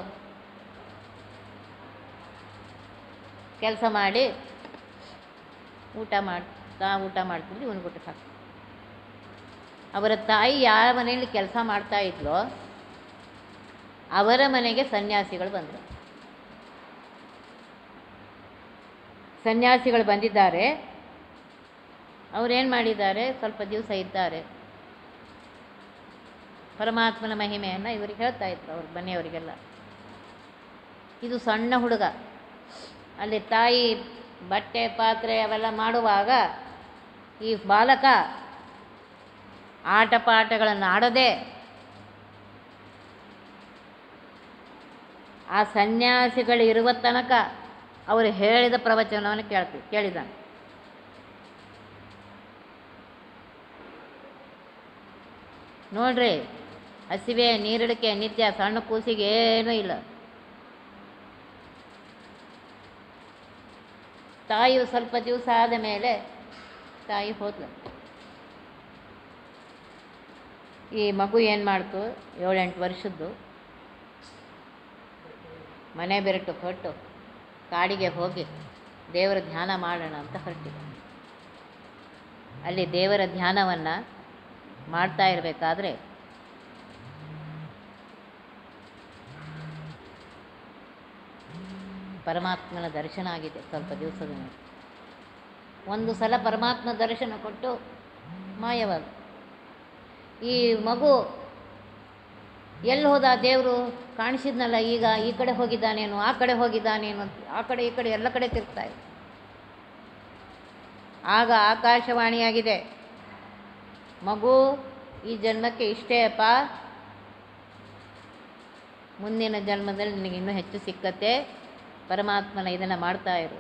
ಕೆಲಸ ಮಾಡಿ ಊಟ ಮಾಡ್ತಾ ಊಟ ಮಾಡ್ತಿದ್ಲು ಇವನು ಊಟಕ್ಕೆ ಹಾಕ್ತ ಅವರ ತಾಯಿ ಯಾವ ಮನೆಯಲ್ಲಿ ಕೆಲಸ ಮಾಡ್ತಾ ಇದ್ಲೋ ಅವರ ಮನೆಗೆ ಸನ್ಯಾಸಿಗಳು ಬಂದರು ಸನ್ಯಾಸಿಗಳು ಬಂದಿದ್ದಾರೆ ಅವರೇನು ಮಾಡಿದ್ದಾರೆ ಸ್ವಲ್ಪ ದಿವಸ ಇದ್ದಾರೆ ಪರಮಾತ್ಮನ ಮಹಿಮೆಯನ್ನು ಇವರಿಗೆ ಹೇಳ್ತಾ ಇದ್ರು ಅವ್ರ ಮನೆಯವರಿಗೆಲ್ಲ ಇದು ಸಣ್ಣ ಹುಡುಗ ಅಲ್ಲಿ ತಾಯಿ ಬಟ್ಟೆ ಪಾತ್ರೆ ಅವೆಲ್ಲ ಮಾಡುವಾಗ ಈ ಬಾಲಕ ಆಟ ಪಾಠಗಳನ್ನು ಆಡದೆ ಆ ಸನ್ಯಾಸಿಗಳು ಇರುವ ತನಕ ಅವರು ಹೇಳಿದ ಪ್ರವಚನವನ್ನು ಕೇಳ್ತಿ ಕೇಳಿದಾನೆ ನೋಡ್ರಿ ಹಸಿವೆ ನೀರಿಳಿಕೆ ನಿತ್ಯ ಸಣ್ಣ ಕೂಸಿಗೆ ಏನೂ ಇಲ್ಲ ತಾಯಿಯು ಸ್ವಲ್ಪ ದಿವಸ ಆದ ಮೇಲೆ ತಾಯಿ ಹೋದ್ಲು ಈ ಮಗು ಏನು ಮಾಡ್ತು ಏಳೆಂಟು ವರ್ಷದ್ದು ಮನೆ ಬೆರಟು ಕೊಟ್ಟು ಕಾಡಿಗೆ ಹೋಗಿ ದೇವರ ಧ್ಯಾನ ಮಾಡೋಣ ಅಂತ ಹೊರಟಿದೆ ಅಲ್ಲಿ ದೇವರ ಧ್ಯಾನವನ್ನು ಮಾಡ್ತಾ ಇರಬೇಕಾದ್ರೆ ಪರಮಾತ್ಮನ ದರ್ಶನ ಆಗಿದೆ ಸ್ವಲ್ಪ ದಿವಸದ ಮೇಲೆ ಒಂದು ಸಲ ಪರಮಾತ್ಮ ದರ್ಶನ ಕೊಟ್ಟು ಮಾಯವಾಗ ಈ ಮಗು ಎಲ್ಲಿ ಹೋದ ದೇವರು ಕಾಣಿಸಿದ್ನಲ್ಲ ಈಗ ಈ ಕಡೆ ಹೋಗಿದ್ದಾನೇನು ಆ ಕಡೆ ಹೋಗಿದ್ದಾನೇನು ಅಂತ ಆ ಕಡೆ ಈ ಕಡೆ ಎಲ್ಲ ಕಡೆ ತಿರುಗ್ತಾ ಇದೆ ಆಗ ಆಕಾಶವಾಣಿಯಾಗಿದೆ ಮಗು ಈ ಜನ್ಮಕ್ಕೆ ಇಷ್ಟೇ ಅಪ್ಪ ಮುಂದಿನ ಜನ್ಮದಲ್ಲಿ ನಿನಗೆ ಇನ್ನೂ ಹೆಚ್ಚು ಸಿಕ್ಕತ್ತೆ ಪರಮಾತ್ಮನ ಇದನ್ನು ಮಾಡ್ತಾ ಇರು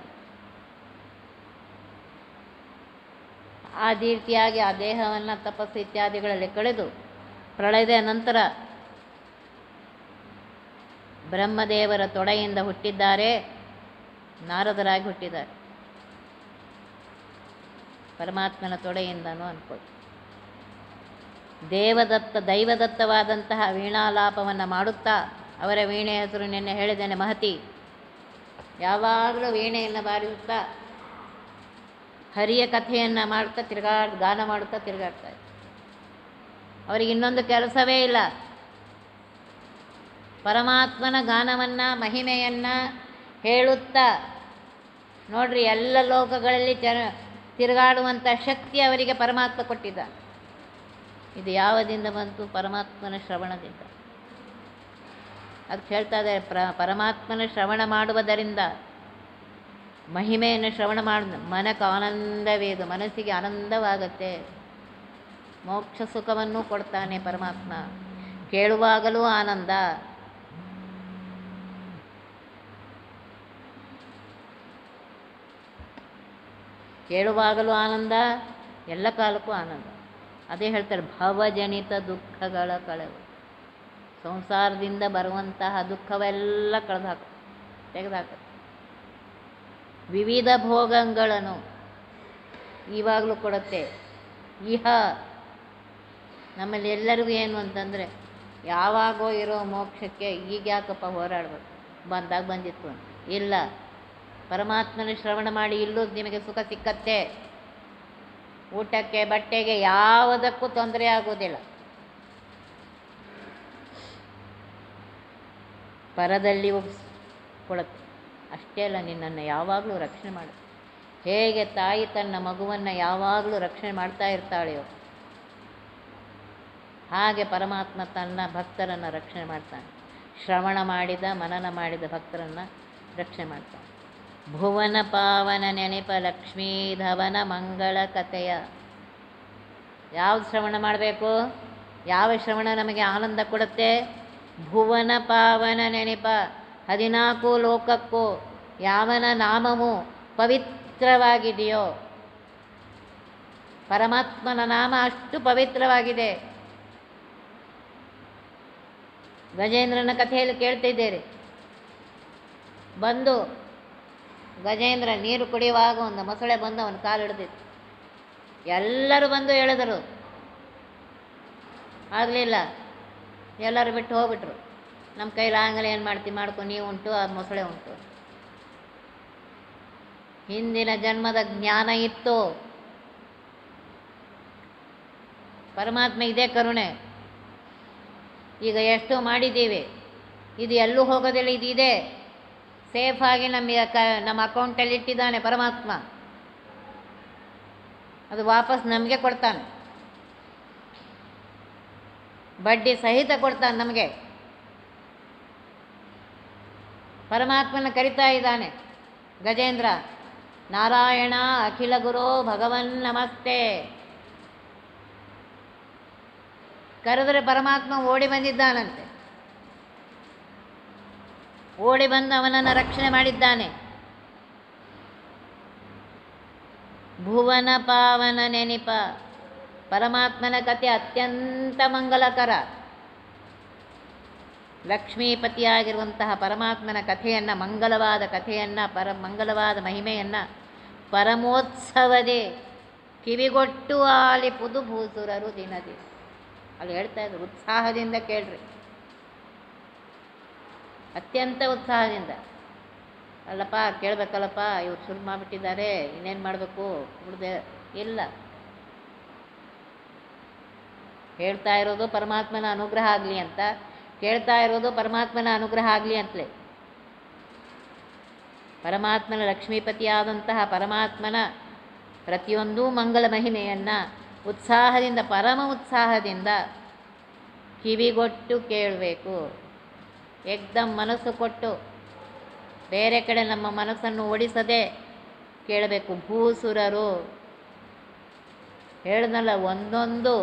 ಆ ರೀತಿಯಾಗಿ ಆ ದೇಹವನ್ನು ತಪಸ್ಸು ಇತ್ಯಾದಿಗಳಲ್ಲಿ ಕಳೆದು ಪ್ರಳಯದ ನಂತರ ಬ್ರಹ್ಮದೇವರ ತೊಡೆಯಿಂದ ಹುಟ್ಟಿದ್ದಾರೆ ನಾರದರಾಗಿ ಹುಟ್ಟಿದ್ದಾರೆ ಪರಮಾತ್ಮನ ತೊಡೆಯಿಂದನೂ ಅನ್ಕೊಳ್ಳಿ ದೇವದತ್ತ ದೈವದತ್ತವಾದಂತಹ ವೀಣಾಲಾಪವನ್ನು ಮಾಡುತ್ತಾ ಅವರ ವೀಣೆ ಹೆಸರು ನಿನ್ನೆ ಹೇಳಿದ್ದೇನೆ ಮಹತಿ ಯಾವಾಗಲೂ ವೀಣೆಯನ್ನು ಬಾರಿಸುತ್ತಾ ಹರಿಯ ಕಥೆಯನ್ನು ಮಾಡ್ತಾ ತಿರುಗಾಡ್ ಗಾನ ಮಾಡುತ್ತಾ ತಿರುಗಾಡ್ತಾರೆ ಅವರಿಗೆ ಇನ್ನೊಂದು ಕೆಲಸವೇ ಇಲ್ಲ ಪರಮಾತ್ಮನ ಗಾನವನ್ನು ಮಹಿಮೆಯನ್ನು ಹೇಳುತ್ತಾ ನೋಡ್ರಿ ಎಲ್ಲ ಲೋಕಗಳಲ್ಲಿ ಜನ ತಿರುಗಾಡುವಂಥ ಶಕ್ತಿ ಅವರಿಗೆ ಪರಮಾತ್ಮ ಕೊಟ್ಟಿದ್ದ ಇದು ಯಾವದಿಂದ ಬಂತು ಪರಮಾತ್ಮನ ಶ್ರವಣದಿಂದ ಅದಕ್ಕೆ ಹೇಳ್ತಾ ಇದ್ದಾರೆ ಪ್ರ ಪರಮಾತ್ಮನ ಶ್ರವಣ ಮಾಡುವುದರಿಂದ ಮಹಿಮೆಯನ್ನು ಶ್ರವಣ ಮಾಡ ಮನಕ್ಕೆ ಆನಂದವೇದು ಮನಸ್ಸಿಗೆ ಆನಂದವಾಗತ್ತೆ ಮೋಕ್ಷ ಸುಖವನ್ನು ಕೊಡ್ತಾನೆ ಪರಮಾತ್ಮ ಕೇಳುವಾಗಲೂ ಆನಂದ ಕೇಳುವಾಗಲೂ ಆನಂದ ಎಲ್ಲ ಕಾಲಕ್ಕೂ ಆನಂದ ಅದೇ ಹೇಳ್ತಾರೆ ಭವಜನಿತ ದುಃಖಗಳ ಕಳೆವು ಸಂಸಾರದಿಂದ ಬರುವಂತಹ ದುಃಖವೆಲ್ಲ ಕಳೆದು ಹಾಕ ತೆಗೆದುಹಾಕ ವಿವಿಧ ಭೋಗಗಳನ್ನು ಇವಾಗಲೂ ಕೊಡುತ್ತೆ ಇಹ ನಮ್ಮಲ್ಲಿ ಎಲ್ಲರಿಗೂ ಏನು ಅಂತಂದರೆ ಯಾವಾಗೋ ಇರೋ ಮೋಕ್ಷಕ್ಕೆ ಈಗ ಯಾಕಪ್ಪ ಹೋರಾಡಬೇಕು ಬಂದಾಗ ಬಂದಿತ್ತು ಅಂತ ಇಲ್ಲ ಪರಮಾತ್ಮನ ಶ್ರವಣ ಮಾಡಿ ಇಲ್ಲೂ ನಿಮಗೆ ಸುಖ ಸಿಕ್ಕತ್ತೆ ಊಟಕ್ಕೆ ಬಟ್ಟೆಗೆ ಯಾವುದಕ್ಕೂ ತೊಂದರೆ ಆಗೋದಿಲ್ಲ ಪರದಲ್ಲಿ ಕೊಡುತ್ತೆ ಅಷ್ಟೇ ಅಲ್ಲ ನಿನ್ನನ್ನು ಯಾವಾಗಲೂ ರಕ್ಷಣೆ ಮಾಡುತ್ತೆ ಹೇಗೆ ತಾಯಿ ತನ್ನ ಮಗುವನ್ನು ಯಾವಾಗಲೂ ರಕ್ಷಣೆ ಮಾಡ್ತಾ ಇರ್ತಾಳೆಯೋ ಹಾಗೆ ಪರಮಾತ್ಮ ತನ್ನ ಭಕ್ತರನ್ನು ರಕ್ಷಣೆ ಮಾಡ್ತಾನೆ ಶ್ರವಣ ಮಾಡಿದ ಮನನ ಮಾಡಿದ ಭಕ್ತರನ್ನು ರಕ್ಷಣೆ ಮಾಡ್ತಾನೆ ಭುವನ ಪಾವನ ನೆನಪ ಲಕ್ಷ್ಮೀ ಧವನ ಮಂಗಳ ಕಥೆಯ ಯಾವ್ದು ಶ್ರವಣ ಮಾಡಬೇಕು ಯಾವ ಶ್ರವಣ ನಮಗೆ ಆನಂದ ಕೊಡುತ್ತೆ ಭುವನ ಪಾವನ ನೆನಪ ಹದಿನಾಲ್ಕು ಲೋಕಕ್ಕೂ ಯಾವನ ನಾಮವು ಪವಿತ್ರವಾಗಿದೆಯೋ ಪರಮಾತ್ಮನ ನಾಮ ಅಷ್ಟು ಪವಿತ್ರವಾಗಿದೆ ಗಜೇಂದ್ರನ ಕಥೆಯಲ್ಲಿ ಕೇಳ್ತಿದ್ದೀರಿ ಬಂದು ಗಜೇಂದ್ರ ನೀರು ಕುಡಿಯುವಾಗ ಒಂದು ಮೊಸಳೆ ಬಂದು ಅವನ ಕಾಲು ಹಿಡಿದಿತ್ತು ಎಲ್ಲರೂ ಬಂದು ಎಳೆದರು ಆಗಲಿಲ್ಲ ಎಲ್ಲರೂ ಬಿಟ್ಟು ಹೋಗ್ಬಿಟ್ರು ನಮ್ಮ ಕೈಲಿ ಆಗಲ್ಲ ಏನು ಮಾಡ್ತೀವಿ ಮಾಡ್ಕೊ ನೀವು ಉಂಟು ಆ ಮೊಸಳೆ ಉಂಟು ಹಿಂದಿನ ಜನ್ಮದ ಜ್ಞಾನ ಇತ್ತು ಪರಮಾತ್ಮ ಇದೇ ಕರುಣೆ ಈಗ ಎಷ್ಟು ಮಾಡಿದ್ದೀವಿ ಇದು ಎಲ್ಲೂ ಹೋಗೋದಿಲ್ಲ ಇದು ಇದೆ ಸೇಫಾಗಿ ನಮ್ಮ ಕ ನಮ್ಮ ಅಕೌಂಟಲ್ಲಿ ಇಟ್ಟಿದ್ದಾನೆ ಪರಮಾತ್ಮ ಅದು ವಾಪಸ್ ನಮಗೆ ಕೊಡ್ತಾನೆ ಬಡ್ಡಿ ಸಹಿತ ಕೊಡ್ತಾನೆ ನಮಗೆ ಪರಮಾತ್ಮನ ಕರಿತಾ ಇದ್ದಾನೆ ಗಜೇಂದ್ರ ನಾರಾಯಣ ಅಖಿಲ ಗುರು ಭಗವನ್ ನಮಸ್ತೆ ಕರೆದರೆ ಪರಮಾತ್ಮ ಓಡಿ ಬಂದಿದ್ದಾನಂತೆ ಓಡಿ ಬಂದು ಅವನನ್ನು ರಕ್ಷಣೆ ಮಾಡಿದ್ದಾನೆ ಭುವನ ಪಾವನ ನೆನಿಪ ಪರಮಾತ್ಮನ ಕಥೆ ಅತ್ಯಂತ ಮಂಗಲಕರ ಲಕ್ಷ್ಮೀಪತಿಯಾಗಿರುವಂತಹ ಪರಮಾತ್ಮನ ಕಥೆಯನ್ನು ಮಂಗಲವಾದ ಕಥೆಯನ್ನು ಪರ ಮಂಗಲವಾದ ಮಹಿಮೆಯನ್ನು ಪರಮೋತ್ಸವದೇ ಕಿವಿಗೊಟ್ಟು ಆಲಿ ಪುದು ಭೂಸುರರು ದಿನದಿ ಅಲ್ಲಿ ಹೇಳ್ತಾ ಇದ್ರು ಉತ್ಸಾಹದಿಂದ ಕೇಳ್ರಿ ಅತ್ಯಂತ ಉತ್ಸಾಹದಿಂದ ಅಲ್ಲಪ್ಪ ಕೇಳಬೇಕಲ್ಲಪ್ಪ ಇವ್ರು ಶುರು ಮಾಡಿಬಿಟ್ಟಿದ್ದಾರೆ ಇನ್ನೇನು ಮಾಡಬೇಕು ಕುಡ್ದೆ ಇಲ್ಲ ಹೇಳ್ತಾ ಇರೋದು ಪರಮಾತ್ಮನ ಅನುಗ್ರಹ ಆಗಲಿ ಅಂತ ಕೇಳ್ತಾ ಇರೋದು ಪರಮಾತ್ಮನ ಅನುಗ್ರಹ ಆಗಲಿ ಅಂತಲೇ ಪರಮಾತ್ಮನ ಲಕ್ಷ್ಮೀಪತಿಯಾದಂತಹ ಪರಮಾತ್ಮನ ಪ್ರತಿಯೊಂದು ಮಂಗಲ ಮಹಿಮೆಯನ್ನು ಉತ್ಸಾಹದಿಂದ ಪರಮ ಉತ್ಸಾಹದಿಂದ ಕಿವಿಗೊಟ್ಟು ಕೇಳಬೇಕು ಏಕ್ದಮ್ ಮನಸ್ಸು ಕೊಟ್ಟು ಬೇರೆ ಕಡೆ ನಮ್ಮ ಮನಸ್ಸನ್ನು ಓಡಿಸದೆ ಕೇಳಬೇಕು ಭೂಸುರರು ಹೇಳ್ದಲ್ಲ ಒಂದೊಂದು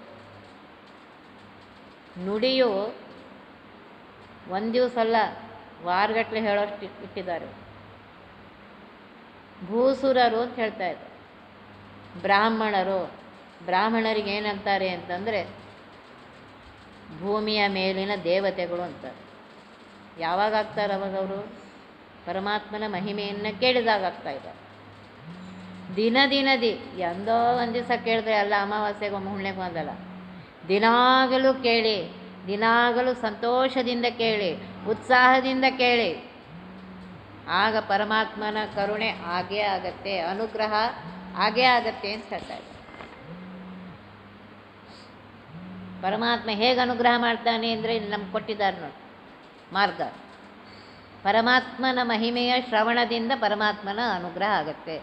ನುಡಿಯು ಒಂದು ದಿವಸ ಅಲ್ಲ ವಾರಗಟ್ಟಲೆ ಹೇಳೋಷ್ಟು ಇಟ್ಟಿದ್ದಾರೆ ಭೂಸುರರು ಅಂತ ಹೇಳ್ತಾ ಇದ್ದಾರೆ ಬ್ರಾಹ್ಮಣರು ಬ್ರಾಹ್ಮಣರಿಗೆ ಏನಂತಾರೆ ಅಂತಂದರೆ ಭೂಮಿಯ ಮೇಲಿನ ದೇವತೆಗಳು ಅಂತಾರೆ ಯಾವಾಗ ಆಗ್ತಾರೆ ಅವಾಗ ಅವರು ಪರಮಾತ್ಮನ ಮಹಿಮೆಯನ್ನು ಕೇಳಿದಾಗ ಆಗ್ತಾ ಇದ್ದಾರೆ ದಿನ ದಿನದಿ ಎಂದೋ ಒಂದು ದಿವಸ ಕೇಳಿದ್ರೆ ಅಲ್ಲ ಅಮಾವಾಸ್ಯೆಗೆ ಒಮ್ಮೆ ಹುಣ್ಣಿಗೆ ಬಂದಲ್ಲ ದಿನಾಗಲೂ ಕೇಳಿ ದಿನಾಗಲೂ ಸಂತೋಷದಿಂದ ಕೇಳಿ ಉತ್ಸಾಹದಿಂದ ಕೇಳಿ ಆಗ ಪರಮಾತ್ಮನ ಕರುಣೆ ಆಗೇ ಆಗತ್ತೆ ಅನುಗ್ರಹ ಆಗೇ ಆಗತ್ತೆ ಅಂತ ಹೇಳ್ತಾ ಇದ್ದಾರೆ ಪರಮಾತ್ಮ ಹೇಗೆ ಅನುಗ್ರಹ ಮಾಡ್ತಾನೆ ಅಂದರೆ ಇಲ್ಲಿ ನಮ್ಗೆ ಕೊಟ್ಟಿದ್ದಾರೆ ನೋಡಿ ಮಾರ್ಗ ಪರಮಾತ್ಮನ ಮಹಿಮೆಯ ಶ್ರವಣದಿಂದ ಪರಮಾತ್ಮನ ಅನುಗ್ರಹ ಆಗತ್ತೆ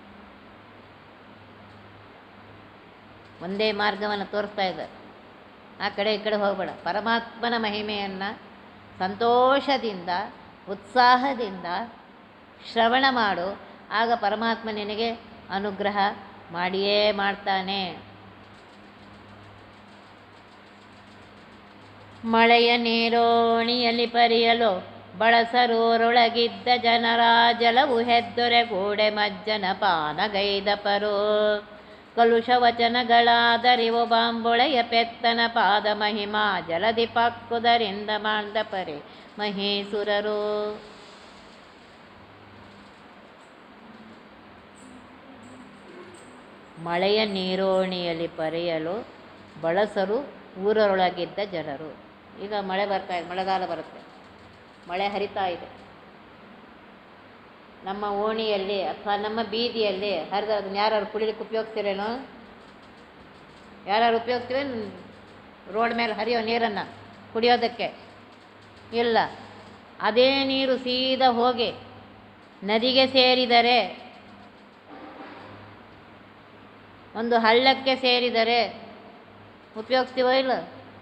ಒಂದೇ ಮಾರ್ಗವನ್ನು ತೋರಿಸ್ತಾ ಇದ್ದಾರೆ ಆ ಕಡೆ ಈ ಕಡೆ ಹೋಗಬೇಡ ಪರಮಾತ್ಮನ ಮಹಿಮೆಯನ್ನು ಸಂತೋಷದಿಂದ ಉತ್ಸಾಹದಿಂದ ಶ್ರವಣ ಮಾಡು ಆಗ ಪರಮಾತ್ಮ ನಿನಗೆ ಅನುಗ್ರಹ ಮಾಡಿಯೇ ಮಾಡ್ತಾನೆ ಮಳೆಯ ನೀರೋಣಿಯಲ್ಲಿ ಪರಿಯಲು ಬಳಸರೂರೊಳಗಿದ್ದ ಜನರ ಜಲವು ಹೆದ್ದೊರೆಗೂಡೆ ಮಜ್ಜನ ಪಾನಗೈದಪರು ಕಲುಷ ವಚನಗಳಾದರಿವು ಬಾಂಬೊಳೆಯ ಪೆತ್ತನ ಪಾದ ಮಹಿಮಾ ಜಲದಿ ಪಕ್ಕುದರಿಂದ ಮಾಡ್ದ ಪರಿ ಮಹೇಸುರರು ಮಳೆಯ ನೀರೋಣಿಯಲ್ಲಿ ಪರೆಯಲು ಬಳಸರು ಊರರೊಳಗಿದ್ದ ಜನರು ಈಗ ಮಳೆ ಬರ್ತಾ ಇದೆ ಮಳೆಗಾಲ ಬರುತ್ತೆ ಮಳೆ ಹರಿತಾ ಇದೆ ನಮ್ಮ ಓಣಿಯಲ್ಲಿ ಅಥವಾ ನಮ್ಮ ಬೀದಿಯಲ್ಲಿ ಹರಿದ ಅದನ್ನ ಯಾರು ಕುಡಿಲಿಕ್ಕೆ ಉಪಯೋಗಿಸ್ತೀರೇನೋ ಯಾರು ಉಪಯೋಗಿಸ್ತೀವಿ ರೋಡ್ ಮೇಲೆ ಹರಿಯೋ ನೀರನ್ನು ಕುಡಿಯೋದಕ್ಕೆ ಇಲ್ಲ ಅದೇ ನೀರು ಸೀದಾ ಹೋಗಿ ನದಿಗೆ ಸೇರಿದರೆ ಒಂದು ಹಳ್ಳಕ್ಕೆ ಸೇರಿದರೆ ಉಪಯೋಗಿಸ್ತೀವೋ ಇಲ್ಲ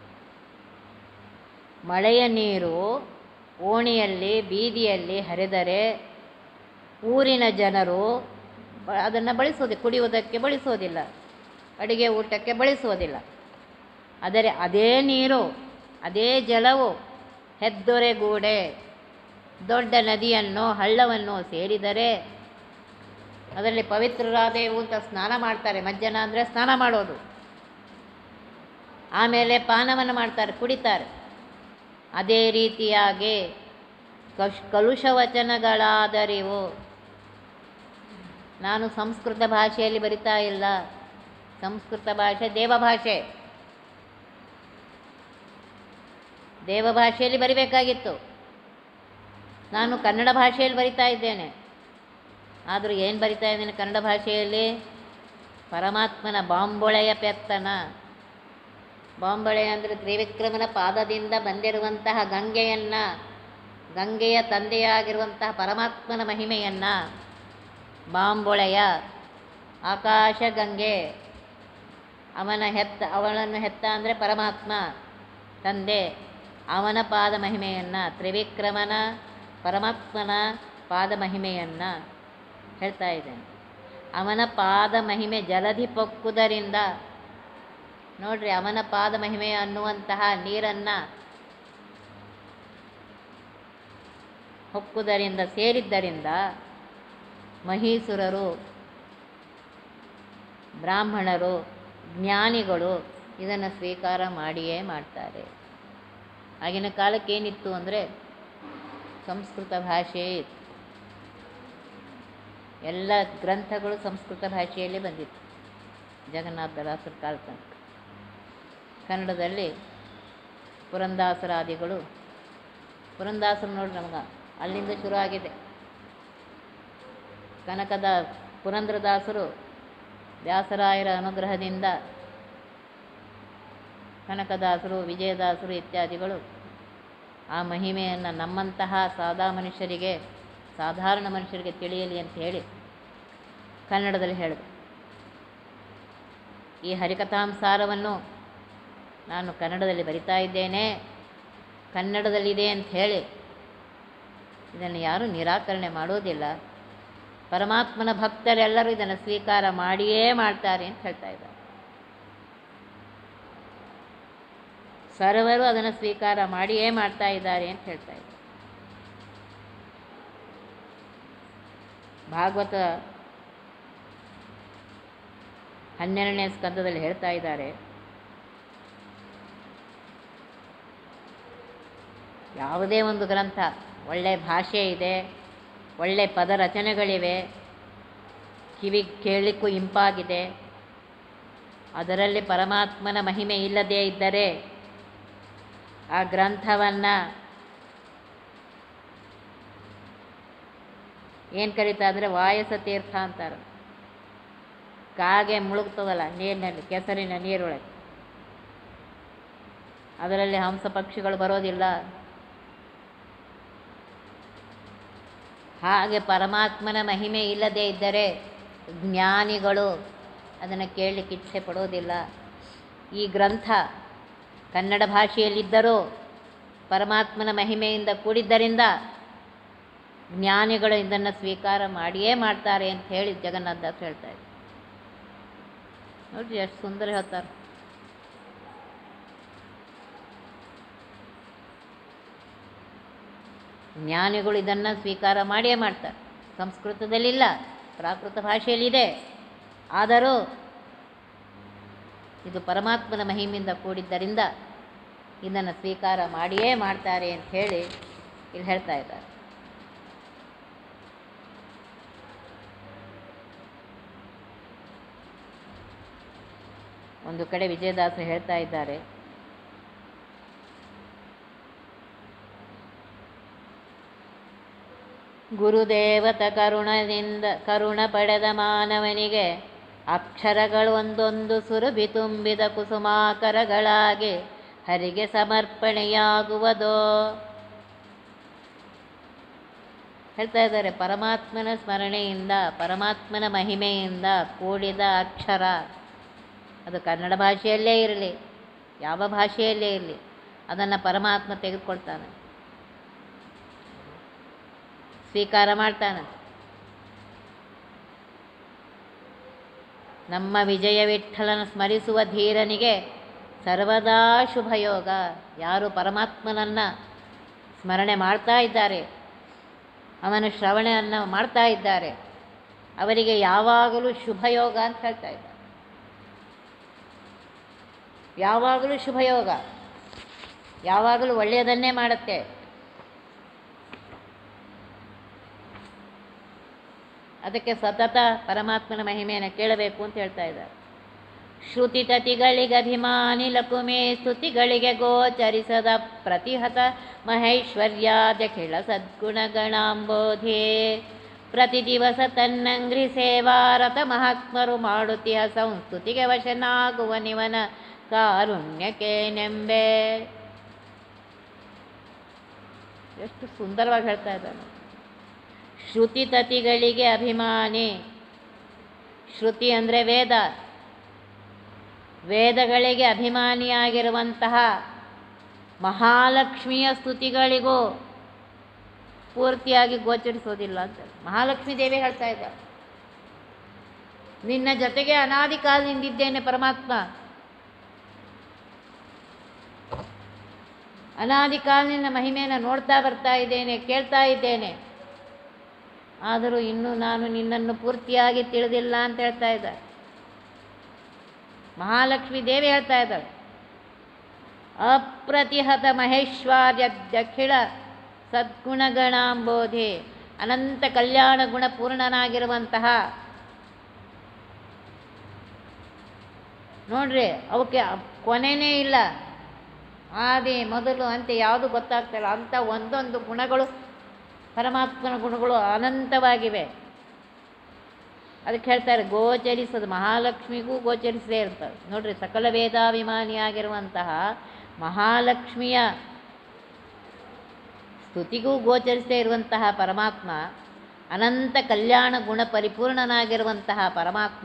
ಮಳೆಯ ನೀರು ಓಣಿಯಲ್ಲಿ ಬೀದಿಯಲ್ಲಿ ಹರಿದರೆ ಊರಿನ ಜನರು ಅದನ್ನು ಬಳಸೋದು ಕುಡಿಯುವುದಕ್ಕೆ ಬಳಸೋದಿಲ್ಲ ಅಡಿಗೆ ಊಟಕ್ಕೆ ಬಳಸೋದಿಲ್ಲ ಆದರೆ ಅದೇ ನೀರು ಅದೇ ಜಲವು ಹೆದ್ದೊರೆಗೂಡೆ ದೊಡ್ಡ ನದಿಯನ್ನು ಹಳ್ಳವನ್ನು ಸೇರಿದರೆ ಅದರಲ್ಲಿ ಪವಿತ್ರರಾದೆವು ಅಂತ ಸ್ನಾನ ಮಾಡ್ತಾರೆ ಮಜ್ಜನ ಅಂದರೆ ಸ್ನಾನ ಮಾಡೋದು ಆಮೇಲೆ ಪಾನವನ್ನು ಮಾಡ್ತಾರೆ ಕುಡಿತಾರೆ ಅದೇ ರೀತಿಯಾಗಿ ಕಶ್ ಕಲುಷ ವಚನಗಳಾದರಿವು ನಾನು ಸಂಸ್ಕೃತ ಭಾಷೆಯಲ್ಲಿ ಬರಿತಾ ಇಲ್ಲ ಸಂಸ್ಕೃತ ಭಾಷೆ ದೇವಭಾಷೆ ದೇವಭಾಷೆಯಲ್ಲಿ ಬರಿಬೇಕಾಗಿತ್ತು ನಾನು ಕನ್ನಡ ಭಾಷೆಯಲ್ಲಿ ಬರಿತಾ ಇದ್ದೇನೆ ಆದರೂ ಏನು ಬರಿತಾ ಇದ್ದೇನೆ ಕನ್ನಡ ಭಾಷೆಯಲ್ಲಿ ಪರಮಾತ್ಮನ ಬಾಂಬೊಳೆಯ ಪೆತ್ತನ ಬಾಂಬೊಳೆ ಅಂದರೆ ತ್ರಿವಿಕ್ರಮನ ಪಾದದಿಂದ ಬಂದಿರುವಂತಹ ಗಂಗೆಯನ್ನು ಗಂಗೆಯ ತಂದೆಯಾಗಿರುವಂತಹ ಪರಮಾತ್ಮನ ಮಹಿಮೆಯನ್ನು ಬಾಂಬೊಳೆಯ ಆಕಾಶ ಗಂಗೆ ಅವನ ಹೆತ್ತ ಅವಳನ್ನು ಹೆತ್ತ ಅಂದರೆ ಪರಮಾತ್ಮ ತಂದೆ ಅವನ ಪಾದ ಮಹಿಮೆಯನ್ನು ತ್ರಿವಿಕ್ರಮನ ಪರಮಾತ್ಮನ ಪಾದ ಮಹಿಮೆಯನ್ನು ಹೇಳ್ತಾ ಇದ್ದೇನೆ ಅವನ ಪಾದ ಮಹಿಮೆ ಜಲಧಿ ಪೊಕ್ಕುದರಿಂದ ನೋಡ್ರಿ ಅವನ ಪಾದ ಮಹಿಮೆ ಅನ್ನುವಂತಹ ನೀರನ್ನು ಹೊಕ್ಕುದರಿಂದ ಸೇರಿದ್ದರಿಂದ ಮಹೀಸುರರು ಬ್ರಾಹ್ಮಣರು ಜ್ಞಾನಿಗಳು ಇದನ್ನು ಸ್ವೀಕಾರ ಮಾಡಿಯೇ ಮಾಡ್ತಾರೆ ಆಗಿನ ಕಾಲಕ್ಕೆ ಏನಿತ್ತು ಅಂದರೆ ಸಂಸ್ಕೃತ ಭಾಷೆ ಇತ್ತು ಎಲ್ಲ ಗ್ರಂಥಗಳು ಸಂಸ್ಕೃತ ಭಾಷೆಯಲ್ಲೇ ಬಂದಿತ್ತು ಜಗನ್ನಾಥದಾಸರ ಕಾಲ ತನಕ ಕನ್ನಡದಲ್ಲಿ ಪುರಂದಾಸರಾದಿಗಳು ಪುರಂದಾಸರು ನೋಡಿ ನಮ್ಗೆ ಅಲ್ಲಿಂದ ಶುರು ಆಗಿದೆ ಕನಕದ ಪುರಂದ್ರದಾಸರು ವ್ಯಾಸರಾಯರ ಅನುಗ್ರಹದಿಂದ ಕನಕದಾಸರು ವಿಜಯದಾಸರು ಇತ್ಯಾದಿಗಳು ಆ ಮಹಿಮೆಯನ್ನು ನಮ್ಮಂತಹ ಸಾದಾ ಮನುಷ್ಯರಿಗೆ ಸಾಧಾರಣ ಮನುಷ್ಯರಿಗೆ ತಿಳಿಯಲಿ ಅಂತ ಹೇಳಿ ಕನ್ನಡದಲ್ಲಿ ಹೇಳಿದೆ ಈ ಹರಿಕಥಾಂಸಾರವನ್ನು ನಾನು ಕನ್ನಡದಲ್ಲಿ ಬರಿತಾ ಇದ್ದೇನೆ ಕನ್ನಡದಲ್ಲಿದೆ ಅಂತ ಹೇಳಿ ಇದನ್ನು ಯಾರೂ ನಿರಾಕರಣೆ ಮಾಡೋದಿಲ್ಲ ಪರಮಾತ್ಮನ ಭಕ್ತರೆಲ್ಲರೂ ಇದನ್ನು ಸ್ವೀಕಾರ ಮಾಡಿಯೇ ಮಾಡ್ತಾರೆ ಅಂತ ಹೇಳ್ತಾ ಇದ್ದಾರೆ ಸರ್ವರು ಅದನ್ನು ಸ್ವೀಕಾರ ಮಾಡಿಯೇ ಮಾಡ್ತಾ ಇದ್ದಾರೆ ಅಂತ ಹೇಳ್ತಾ ಇದ್ದಾರೆ ಭಾಗವತ ಹನ್ನೆರಡನೇ ಸ್ಕಂದದಲ್ಲಿ ಹೇಳ್ತಾ ಇದ್ದಾರೆ ಯಾವುದೇ ಒಂದು ಗ್ರಂಥ ಒಳ್ಳೆಯ ಭಾಷೆ ಇದೆ ಒಳ್ಳೆಯ ಪದ ರಚನೆಗಳಿವೆ ಕಿವಿ ಕೇಳಲಿಕ್ಕೂ ಇಂಪಾಗಿದೆ ಅದರಲ್ಲಿ ಪರಮಾತ್ಮನ ಮಹಿಮೆ ಇಲ್ಲದೇ ಇದ್ದರೆ ಆ ಗ್ರಂಥವನ್ನು ಏನು ಕರೀತಾ ಅಂದರೆ ವಾಯಸ ತೀರ್ಥ ಅಂತಾರೆ ಕಾಗೆ ಮುಳುಗ್ತದಲ್ಲ ನೀರಿನಲ್ಲಿ ಕೆಸರಿನ ನೀರೊಳಗೆ ಅದರಲ್ಲಿ ಹಂಸ ಪಕ್ಷಿಗಳು ಬರೋದಿಲ್ಲ ಹಾಗೆ ಪರಮಾತ್ಮನ ಮಹಿಮೆ ಇಲ್ಲದೇ ಇದ್ದರೆ ಜ್ಞಾನಿಗಳು ಅದನ್ನು ಕೇಳಲಿಕ್ಕೆ ಇಚ್ಛೆ ಪಡೋದಿಲ್ಲ ಈ ಗ್ರಂಥ ಕನ್ನಡ ಭಾಷೆಯಲ್ಲಿದ್ದರೂ ಪರಮಾತ್ಮನ ಮಹಿಮೆಯಿಂದ ಕೂಡಿದ್ದರಿಂದ ಜ್ಞಾನಿಗಳು ಇದನ್ನು ಸ್ವೀಕಾರ ಮಾಡಿಯೇ ಮಾಡ್ತಾರೆ ಅಂತ ಹೇಳಿ ಜಗನ್ನಾಥದಾಸ್ ಹೇಳ್ತಾ ಇದ್ದಾರೆ ನೋಡ್ರಿ ಎಷ್ಟು ಸುಂದರ ಹೇಳ್ತಾರೆ ಜ್ಞಾನಿಗಳು ಇದನ್ನು ಸ್ವೀಕಾರ ಮಾಡಿಯೇ ಮಾಡ್ತಾರೆ ಸಂಸ್ಕೃತದಲ್ಲಿಲ್ಲ ಪ್ರಾಕೃತ ಭಾಷೆಯಲ್ಲಿದೆ ಆದರೂ ಇದು ಪರಮಾತ್ಮನ ಮಹಿಮೆಯಿಂದ ಕೂಡಿದ್ದರಿಂದ ಇದನ್ನು ಸ್ವೀಕಾರ ಮಾಡಿಯೇ ಮಾಡ್ತಾರೆ ಅಂತ ಹೇಳಿ ಇಲ್ಲಿ ಹೇಳ್ತಾ ಇದ್ದಾರೆ ಒಂದು ಕಡೆ ವಿಜಯದಾಸರು ಹೇಳ್ತಾ ಇದ್ದಾರೆ ಗುರುದೇವತ ಕರುಣದಿಂದ ಕರುಣ ಪಡೆದ ಮಾನವನಿಗೆ ಅಕ್ಷರಗಳು ಒಂದೊಂದು ಸುರಭಿ ತುಂಬಿದ ಕುಸುಮಾಕರಗಳಾಗಿ ಹರಿಗೆ ಸಮರ್ಪಣೆಯಾಗುವುದೋ ಹೇಳ್ತಾ ಇದ್ದಾರೆ ಪರಮಾತ್ಮನ ಸ್ಮರಣೆಯಿಂದ ಪರಮಾತ್ಮನ ಮಹಿಮೆಯಿಂದ ಕೂಡಿದ ಅಕ್ಷರ ಅದು ಕನ್ನಡ ಭಾಷೆಯಲ್ಲೇ ಇರಲಿ ಯಾವ ಭಾಷೆಯಲ್ಲೇ ಇರಲಿ ಅದನ್ನು ಪರಮಾತ್ಮ ತೆಗೆದುಕೊಳ್ತಾನೆ ಸ್ವೀಕಾರ ಮಾಡ್ತಾನೆ ನಮ್ಮ ವಿಜಯ ವಿಠಲನ ಸ್ಮರಿಸುವ ಧೀರನಿಗೆ ಸರ್ವದಾ ಶುಭಯೋಗ ಯಾರು ಪರಮಾತ್ಮನನ್ನು ಸ್ಮರಣೆ ಮಾಡ್ತಾ ಇದ್ದಾರೆ ಅವನ ಶ್ರವಣೆಯನ್ನು ಮಾಡ್ತಾ ಇದ್ದಾರೆ ಅವರಿಗೆ ಯಾವಾಗಲೂ ಶುಭಯೋಗ ಅಂತ ಹೇಳ್ತಾ ಇದ್ದಾರೆ ಯಾವಾಗಲೂ ಶುಭಯೋಗ ಯಾವಾಗಲೂ ಒಳ್ಳೆಯದನ್ನೇ ಮಾಡುತ್ತೆ ಅದಕ್ಕೆ ಸತತ ಪರಮಾತ್ಮನ ಮಹಿಮೆಯನ್ನು ಕೇಳಬೇಕು ಅಂತ ಹೇಳ್ತಾ ಇದ್ದಾರೆ ಶ್ರುತಿ ತತಿಗಳಿಗೆ ಅಭಿಮಾನಿ ಲಕುಮೆ ಸ್ತುತಿಗಳಿಗೆ ಗೋಚರಿಸದ ಪ್ರತಿಹತ ಮಹೈಶ್ವರ್ಯಾದಖಿಳ ಸದ್ಗುಣಗಣಾಂಬೋಧೆ ಪ್ರತಿ ದಿವಸ ತನ್ನಂಗ್ರಿ ಸೇವಾರತ ಮಹಾತ್ಮರು ಮಾಡುತ್ತಿಹ ಸಂಸ್ತುತಿಗೆ ವಶನಾಗುವ ನಿವನ ಕಾರುಣ್ಯಕ್ಕೆ ನೆಂಬೆ ಎಷ್ಟು ಸುಂದರವಾಗಿ ಹೇಳ್ತಾ ಇದ್ದಾನೆ ಶ್ರುತಿ ತತಿಗಳಿಗೆ ಅಭಿಮಾನಿ ಶ್ರುತಿ ಅಂದರೆ ವೇದ ವೇದಗಳಿಗೆ ಅಭಿಮಾನಿಯಾಗಿರುವಂತಹ ಮಹಾಲಕ್ಷ್ಮಿಯ ಸ್ತುತಿಗಳಿಗೂ ಪೂರ್ತಿಯಾಗಿ ಗೋಚರಿಸೋದಿಲ್ಲ ಅಂತ ಮಹಾಲಕ್ಷ್ಮೀ ದೇವಿ ಹೇಳ್ತಾ ಇದ್ದಾರೆ ನಿನ್ನ ಜೊತೆಗೆ ಅನಾದಿ ಕಾಲದಿಂದಿದ್ದೇನೆ ಪರಮಾತ್ಮ ಅನಾದಿ ಕಾಲಿನ ಮಹಿಮೆಯನ್ನು ನೋಡ್ತಾ ಬರ್ತಾ ಇದ್ದೇನೆ ಕೇಳ್ತಾ ಇದ್ದೇನೆ ಆದರೂ ಇನ್ನೂ ನಾನು ನಿನ್ನನ್ನು ಪೂರ್ತಿಯಾಗಿ ತಿಳಿದಿಲ್ಲ ಅಂತ ಹೇಳ್ತಾ ಇದ್ದಾರೆ ಮಹಾಲಕ್ಷ್ಮಿ ದೇವಿ ಹೇಳ್ತಾ ಇದ್ದಾಳೆ ಅಪ್ರತಿಹತ ಮಹೇಶ್ವರ್ಯ ದಖಿಳ ಸದ್ಗುಣಗಣಾಂಬೋಧೆ ಅನಂತ ಕಲ್ಯಾಣ ಗುಣಪೂರ್ಣನಾಗಿರುವಂತಹ ನೋಡ್ರಿ ಅವಕ್ಕೆ ಕೊನೆನೇ ಇಲ್ಲ ಆದಿ ಮೊದಲು ಅಂತ ಯಾವುದು ಗೊತ್ತಾಗ್ತಿಲ್ಲ ಅಂಥ ಒಂದೊಂದು ಗುಣಗಳು ಪರಮಾತ್ಮನ ಗುಣಗಳು ಅನಂತವಾಗಿವೆ ಅದಕ್ಕೆ ಹೇಳ್ತಾರೆ ಗೋಚರಿಸೋದು ಮಹಾಲಕ್ಷ್ಮಿಗೂ ಗೋಚರಿಸದೇ ಇರ್ತದೆ ನೋಡ್ರಿ ಸಕಲ ವೇದಾಭಿಮಾನಿಯಾಗಿರುವಂತಹ ಮಹಾಲಕ್ಷ್ಮಿಯ ಸ್ತುತಿಗೂ ಗೋಚರಿಸದೇ ಇರುವಂತಹ ಪರಮಾತ್ಮ ಅನಂತ ಕಲ್ಯಾಣ ಗುಣ ಪರಿಪೂರ್ಣನಾಗಿರುವಂತಹ ಪರಮಾತ್ಮ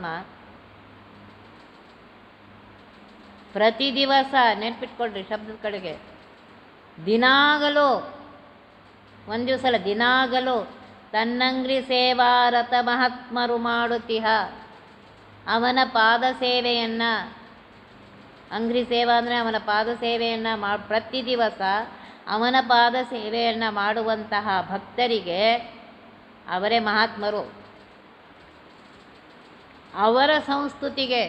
ಪ್ರತಿ ದಿವಸ ನೆನ್ಪಿಟ್ಕೊಳ್ರಿ ಶಬ್ದದ ಕಡೆಗೆ ದಿನಾಗಲೂ ಒಂದು ದಿವಸ ಅಲ್ಲ ದಿನಾಗಲೂ ತನ್ನಂಗ್ರಿ ಸೇವಾರತ ಮಹಾತ್ಮರು ಮಾಡುತ್ತಿಹ ಅವನ ಪಾದ ಸೇವೆಯನ್ನು ಅಂಗ್ರಿ ಸೇವಾ ಅಂದರೆ ಅವನ ಪಾದ ಸೇವೆಯನ್ನು ಮಾ ಪ್ರತಿ ದಿವಸ ಅವನ ಪಾದ ಸೇವೆಯನ್ನು ಮಾಡುವಂತಹ ಭಕ್ತರಿಗೆ ಅವರೇ ಮಹಾತ್ಮರು ಅವರ ಸಂಸ್ತುತಿಗೆ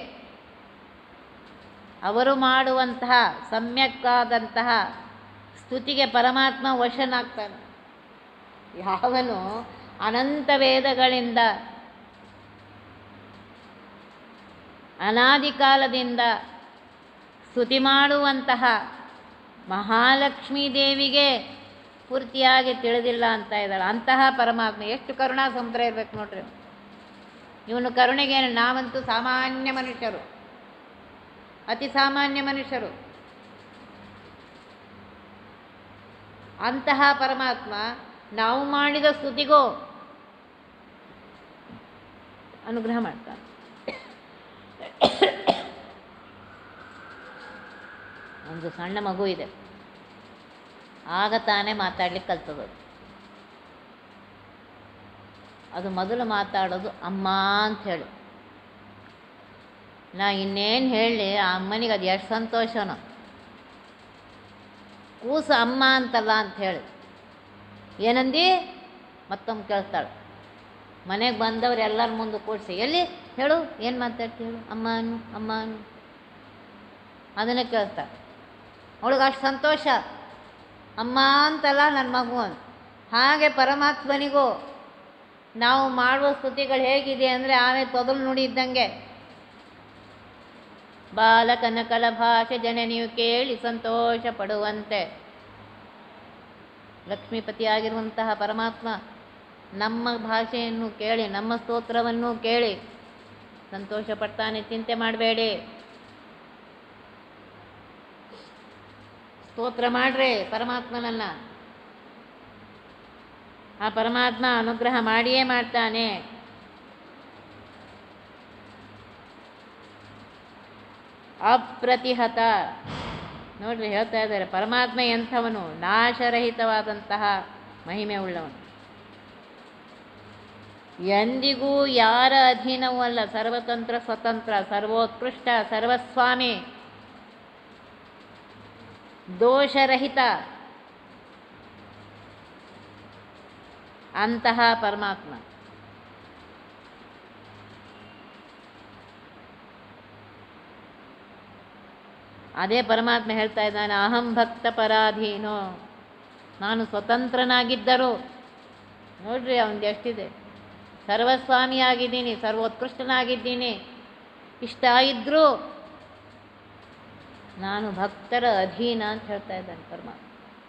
ಅವರು ಮಾಡುವಂತಹ ಸಮ್ಯಕ್ಕಾದಂತಹ ಸ್ತುತಿಗೆ ಪರಮಾತ್ಮ ವಶನಾಗ್ತಾನೆ ಯಾವನು ಅನಂತ ವೇದಗಳಿಂದ ಅನಾದಿ ಕಾಲದಿಂದ ಸ್ತುತಿ ಮಾಡುವಂತಹ ಮಹಾಲಕ್ಷ್ಮೀ ದೇವಿಗೆ ಪೂರ್ತಿಯಾಗಿ ತಿಳಿದಿಲ್ಲ ಅಂತ ಇದ್ದಾಳೆ ಅಂತಹ ಪರಮಾತ್ಮ ಎಷ್ಟು ಕರುಣಾ ಸಮುದ್ರ ಇರ್ಬೇಕು ನೋಡ್ರಿ ಇವನು ಕರುಣೆಗೆ ನಾವಂತೂ ಸಾಮಾನ್ಯ ಮನುಷ್ಯರು ಅತಿ ಸಾಮಾನ್ಯ ಮನುಷ್ಯರು ಅಂತಹ ಪರಮಾತ್ಮ ನಾವು ಮಾಡಿದ ಸ್ತುತಿಗೂ ಅನುಗ್ರಹ ಮಾಡ್ತಾನೆ ಒಂದು ಸಣ್ಣ ಮಗು ಇದೆ ಆಗ ತಾನೇ ಮಾತಾಡ್ಲಿಕ್ಕೆ ಕಲ್ತದು ಅದು. ಅದು ಮೊದಲು ಮಾತಾಡೋದು ಅಮ್ಮ ಅಂತ ಹೇಳಿ ನಾ ಇನ್ನೇನು ಹೇಳಲಿ ಆ ಅಮ್ಮನಿಗೆ ಅದು ಎಷ್ಟು ಸಂತೋಷನೋ ಕೂಸು ಅಮ್ಮ ಅಂತಲ್ಲ ಅಂತ ಹೇಳಿ ಏನಂದಿ ಮತ್ತೊಮ್ಮೆ ಕೇಳ್ತಾಳೆ ಮನೆಗೆ ಬಂದವ್ರು ಎಲ್ಲರ ಮುಂದೆ ಕೂಡಿಸಿ ಎಲ್ಲಿ ಹೇಳು ಏನು ಮಾತಾಡ್ತಿ ಹೇಳು ಅಮ್ಮ ಅನ್ನು ಅಮ್ಮ ಅನ್ನು ಅದನ್ನೇ ಕೇಳ್ತಾಳೆ ಅವಳಿಗೆ ಅಷ್ಟು ಸಂತೋಷ ಅಮ್ಮ ಅಂತಲ್ಲ ನನ್ನ ಮಗು ಅಂತ ಹಾಗೆ ಪರಮಾತ್ಮನಿಗೂ ನಾವು ಮಾಡುವ ಸ್ತುತಿಗಳು ಹೇಗಿದೆ ಅಂದರೆ ಆಮೇಲೆ ತೊದಲು ನುಡಿ ಇದ್ದಂಗೆ ಬಾಲಕನ ಕಲಭಾಷೆ ಜನನಿಯು ಕೇಳಿ ಸಂತೋಷ ಪಡುವಂತೆ ಲಕ್ಷ್ಮೀಪತಿಯಾಗಿರುವಂತಹ ಪರಮಾತ್ಮ ನಮ್ಮ ಭಾಷೆಯನ್ನು ಕೇಳಿ ನಮ್ಮ ಸ್ತೋತ್ರವನ್ನು ಕೇಳಿ ಸಂತೋಷ ಪಡ್ತಾನೆ ಚಿಂತೆ ಮಾಡಬೇಡಿ ಸ್ತೋತ್ರ ಮಾಡ್ರಿ ಪರಮಾತ್ಮನನ್ನ ಆ ಪರಮಾತ್ಮ ಅನುಗ್ರಹ ಮಾಡಿಯೇ ಮಾಡ್ತಾನೆ ಅಪ್ರತಿಹತ ನೋಡ್ರಿ ಹೇಳ್ತಾ ಇದ್ದಾರೆ ಪರಮಾತ್ಮ ಎಂಥವನು ನಾಶರಹಿತವಾದಂತಹ ಮಹಿಮೆ ಉಳ್ಳವನು ಎಂದಿಗೂ ಯಾರ ಅಧೀನವೂ ಅಲ್ಲ ಸರ್ವತಂತ್ರ ಸ್ವತಂತ್ರ ಸರ್ವೋತ್ಕೃಷ್ಟ ಸರ್ವಸ್ವಾಮಿ ದೋಷರಹಿತ ಅಂತಹ ಪರಮಾತ್ಮ ಅದೇ ಪರಮಾತ್ಮ ಹೇಳ್ತಾ ಇದ್ದಾನೆ ಅಹಂ ಭಕ್ತ ಪರಾಧೀನೋ ನಾನು ಸ್ವತಂತ್ರನಾಗಿದ್ದರೂ ನೋಡ್ರಿ ಅವನದು ಎಷ್ಟಿದೆ ಸರ್ವಸ್ವಾಮಿಯಾಗಿದ್ದೀನಿ ಸರ್ವೋತ್ಕೃಷ್ಟನಾಗಿದ್ದೀನಿ ಇಷ್ಟ ಇದ್ದರೂ ನಾನು ಭಕ್ತರ ಅಧೀನ ಅಂತ ಹೇಳ್ತಾ ಇದ್ದಾನೆ ಪರಮಾತ್ಮ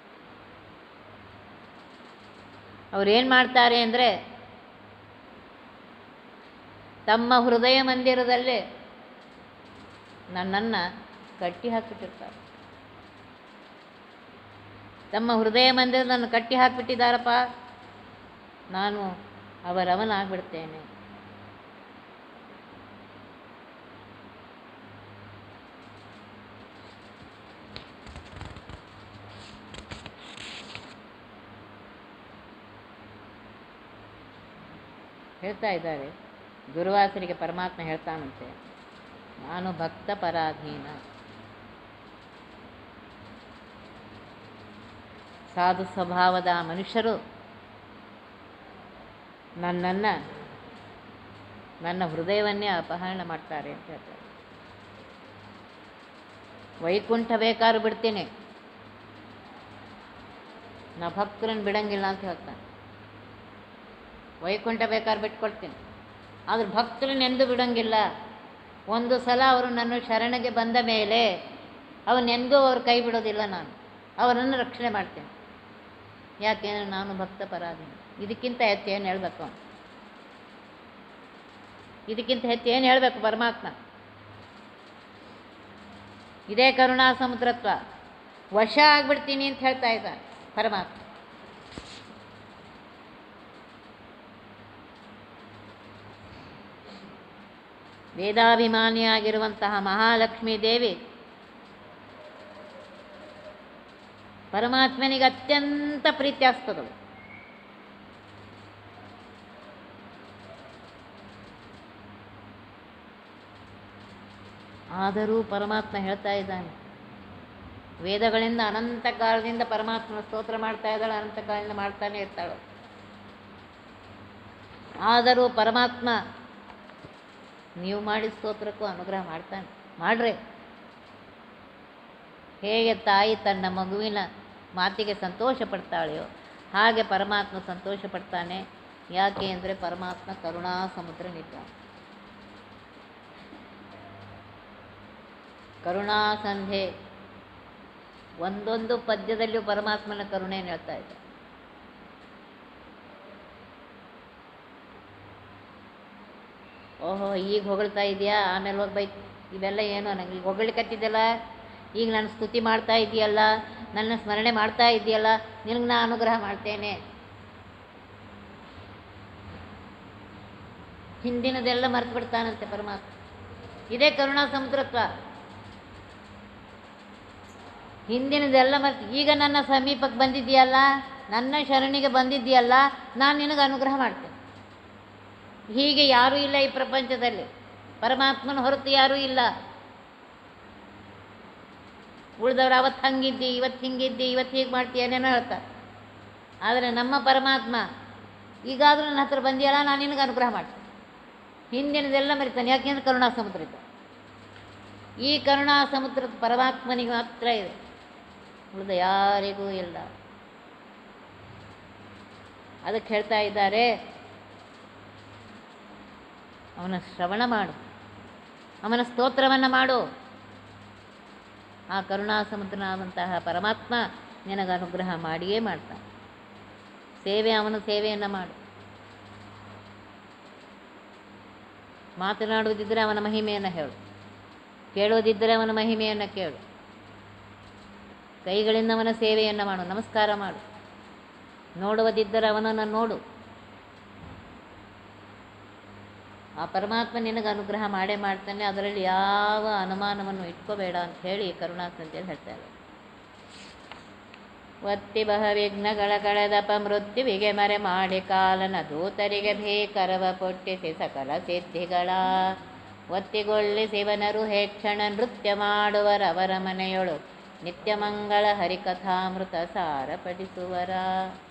ಅವ್ರೇನು ಮಾಡ್ತಾರೆ ಅಂದರೆ ತಮ್ಮ ಹೃದಯ ಮಂದಿರದಲ್ಲೇ ನನ್ನನ್ನು ಕಟ್ಟಿ ಹಾಕಿಬಿಟ್ಟಿರ್ತಾರೆ ತಮ್ಮ ಹೃದಯ ಮಂದಿರ ನನ್ನ ಕಟ್ಟಿ ಹಾಕಿಬಿಟ್ಟಿದ್ದಾರಪ್ಪ ನಾನು ಅವರವನಾಗ್ಬಿಡ್ತೇನೆ ಹೇಳ್ತಾ ಇದ್ದಾರೆ ದುರ್ವಾಸರಿಗೆ ಪರಮಾತ್ಮ ಹೇಳ್ತಾನಂತೆ ನಾನು ಭಕ್ತ ಪರಾಧೀನ ಸಾಧು ಸ್ವಭಾವದ ಮನುಷ್ಯರು ನನ್ನನ್ನು ನನ್ನ ಹೃದಯವನ್ನೇ ಅಪಹರಣ ಮಾಡ್ತಾರೆ ಅಂತ ಹೇಳ್ತಾರೆ ವೈಕುಂಠ ಬೇಕಾದ್ರೂ ಬಿಡ್ತೀನಿ ನಾ ಭಕ್ತರನ್ನು ಬಿಡಂಗಿಲ್ಲ ಅಂತ ಹೇಳ್ತಾನೆ ವೈಕುಂಠ ಬೇಕಾದ್ರೆ ಬಿಟ್ಕೊಡ್ತೀನಿ ಆದ್ರೆ ಭಕ್ತರನ್ನ ಎಂದೂ ಬಿಡಂಗಿಲ್ಲ ಒಂದು ಸಲ ಅವರು ನನ್ನ ಶರಣಗೆ ಬಂದ ಮೇಲೆ ಅವನ್ನೆಂದೂ ಅವ್ರ ಕೈ ಬಿಡೋದಿಲ್ಲ ನಾನು ಅವರನ್ನು ರಕ್ಷಣೆ ಮಾಡ್ತೇನೆ ಯಾಕೆಂದರೆ ನಾನು ಭಕ್ತ ಪರಾಧೀನ ಇದಕ್ಕಿಂತ ಹೆಚ್ಚು ಏನು ಹೇಳಬೇಕು ಅವನು ಇದಕ್ಕಿಂತ ಹೆಚ್ಚು ಏನು ಹೇಳಬೇಕು ಪರಮಾತ್ಮ ಇದೇ ಕರುಣಾ ಸಮುದ್ರತ್ವ ವಶ ಆಗ್ಬಿಡ್ತೀನಿ ಅಂತ ಹೇಳ್ತಾ ಇದ್ದಾನೆ ಪರಮಾತ್ಮ ವೇದಾಭಿಮಾನಿಯಾಗಿರುವಂತಹ ಮಹಾಲಕ್ಷ್ಮೀ ದೇವಿ ಪರಮಾತ್ಮನಿಗೆ ಅತ್ಯಂತ ಪ್ರೀತ್ಯಾಸ್ಪದಳು ಆದರೂ ಪರಮಾತ್ಮ ಹೇಳ್ತಾ ಇದ್ದಾನೆ ವೇದಗಳಿಂದ ಅನಂತ ಕಾಲದಿಂದ ಪರಮಾತ್ಮನ ಸ್ತೋತ್ರ ಮಾಡ್ತಾ ಇದ್ದಾಳೆ ಅನಂತ ಕಾಲದಿಂದ ಮಾಡ್ತಾನೆ ಇರ್ತಾಳೆ ಆದರೂ ಪರಮಾತ್ಮ ನೀವು ಮಾಡಿದ ಸ್ತೋತ್ರಕ್ಕೂ ಅನುಗ್ರಹ ಮಾಡ್ತಾನೆ ಮಾಡ್ರಿ ಹೇಗೆ ತಾಯಿ ತನ್ನ ಮಗುವಿನ ಮಾತಿಗೆ ಸಂತೋಷ ಪಡ್ತಾಳೆಯೋ ಹಾಗೆ ಪರಮಾತ್ಮ ಸಂತೋಷ ಪಡ್ತಾನೆ ಯಾಕೆ ಅಂದರೆ ಪರಮಾತ್ಮ ಕರುಣಾ ಸಮುದ್ರ ನಿದ್ದ ಕರುಣಾ ಸಂಧೆ ಒಂದೊಂದು ಪದ್ಯದಲ್ಲಿಯೂ ಪರಮಾತ್ಮನ ಕರುಣೆಯನ್ನು ಹೇಳ್ತಾ ಇದ್ದ ಓಹೋ ಈಗ ಹೊಗಳ್ತಾ ಇದೆಯಾ ಆಮೇಲೆ ಹೋಗಿ ಬೈ ಇವೆಲ್ಲ ಏನೋ ನಂಗೆ ಈಗ ಹೊಗಳಿಕತ್ತಿದ್ದಲ್ಲ ಈಗ ನಾನು ಸ್ತುತಿ ಮಾಡ್ತಾ ಇದೆಯಲ್ಲ ನನ್ನ ಸ್ಮರಣೆ ಮಾಡ್ತಾ ಇದೆಯಲ್ಲ ನಿನಗೆ ನಾ ಅನುಗ್ರಹ ಮಾಡ್ತೇನೆ ಹಿಂದಿನದೆಲ್ಲ ಮರೆತು ಬಿಡ್ತಾನಂತೆ ಪರಮಾತ್ಮ ಇದೇ ಕರುಣಾ ಸಮುದ್ರತ್ವ ಹಿಂದಿನದೆಲ್ಲ ಮರ್ತು ಈಗ ನನ್ನ ಸಮೀಪಕ್ಕೆ ಬಂದಿದ್ದೀಯಲ್ಲ ನನ್ನ ಶರಣಿಗೆ ಬಂದಿದ್ದೀಯಲ್ಲ ನಾನು ನಿನಗೆ ಅನುಗ್ರಹ ಮಾಡ್ತೇನೆ ಹೀಗೆ ಯಾರೂ ಇಲ್ಲ ಈ ಪ್ರಪಂಚದಲ್ಲಿ ಪರಮಾತ್ಮನ ಹೊರತು ಯಾರೂ ಇಲ್ಲ ಉಳಿದವ್ರು ಅವತ್ತು ಹಂಗಿದ್ದಿ ಇವತ್ತು ಹಿಂಗಿದ್ದಿ ಇವತ್ತು ಹೀಗೆ ಮಾಡ್ತೀಯ ಏನೇನೋ ಹೇಳ್ತಾರೆ ಆದರೆ ನಮ್ಮ ಪರಮಾತ್ಮ ಈಗಾದರೂ ನನ್ನ ಹತ್ರ ಬಂದಿಯಲ್ಲ ನಾನು ನಿನಗೆ ಅನುಗ್ರಹ ಮಾಡ್ತೇನೆ ಹಿಂದಿನದೆಲ್ಲ ಮರಿತಾನೆ ಯಾಕೆಂದ್ರೆ ಕರುಣಾ ಸಮುದ್ರ ಇದೆ ಈ ಕರುಣಾ ಸಮುದ್ರದ ಪರಮಾತ್ಮನಿಗೆ ಮಾತ್ರ ಇದೆ ಉಳಿದ ಯಾರಿಗೂ ಇಲ್ಲ ಅದಕ್ಕೆ ಹೇಳ್ತಾ ಇದ್ದಾರೆ ಅವನ ಶ್ರವಣ ಮಾಡು ಅವನ ಸ್ತೋತ್ರವನ್ನು ಮಾಡು ಆ ಕರುಣಾ ಸಮುದ್ರನಾದಂತಹ ಪರಮಾತ್ಮ ನಿನಗೆ ಅನುಗ್ರಹ ಮಾಡಿಯೇ ಮಾಡ್ತಾನೆ ಸೇವೆ ಅವನ ಸೇವೆಯನ್ನು ಮಾಡು ಮಾತನಾಡುವುದಿದ್ದರೆ ಅವನ ಮಹಿಮೆಯನ್ನು ಹೇಳು ಕೇಳೋದಿದ್ದರೆ ಅವನ ಮಹಿಮೆಯನ್ನು ಕೇಳು ಕೈಗಳಿಂದ ಅವನ ಸೇವೆಯನ್ನು ಮಾಡು ನಮಸ್ಕಾರ ಮಾಡು ನೋಡುವುದಿದ್ದರೆ ಅವನನ್ನು ನೋಡು ಆ ಪರಮಾತ್ಮ ನಿನಗೆ ಅನುಗ್ರಹ ಮಾಡೇ ಮಾಡ್ತಾನೆ ಅದರಲ್ಲಿ ಯಾವ ಅನುಮಾನವನ್ನು ಇಟ್ಕೋಬೇಡ ಅಂತ ಹೇಳಿ ಕರುಣಾ ಸಂತೆಯಲ್ಲಿ ಹೇಳ್ತಾರೆ ಒತ್ತಿ ಬಹ ವಿಘ್ನಗಳ ಕಳೆದಪ ಮೃತ್ಯುವಿಗೆ ಮರೆ ಮಾಡಿ ಕಾಲನ ದೂತರಿಗೆ ಭೀಕರವ ಪೊಟ್ಟಿಸಿ ಸಕಲ ಸಿದ್ಧಿಗಳ ಒತ್ತಿಗೊಳ್ಳಿ ಶಿವನರು ಹೇಕ್ಷಣ ನೃತ್ಯ ಮಾಡುವರವರ ಮನೆಯೊಳು ನಿತ್ಯ ಮಂಗಳ ಹರಿಕಥಾಮೃತ ಸಾರ ಪಡಿಸುವರ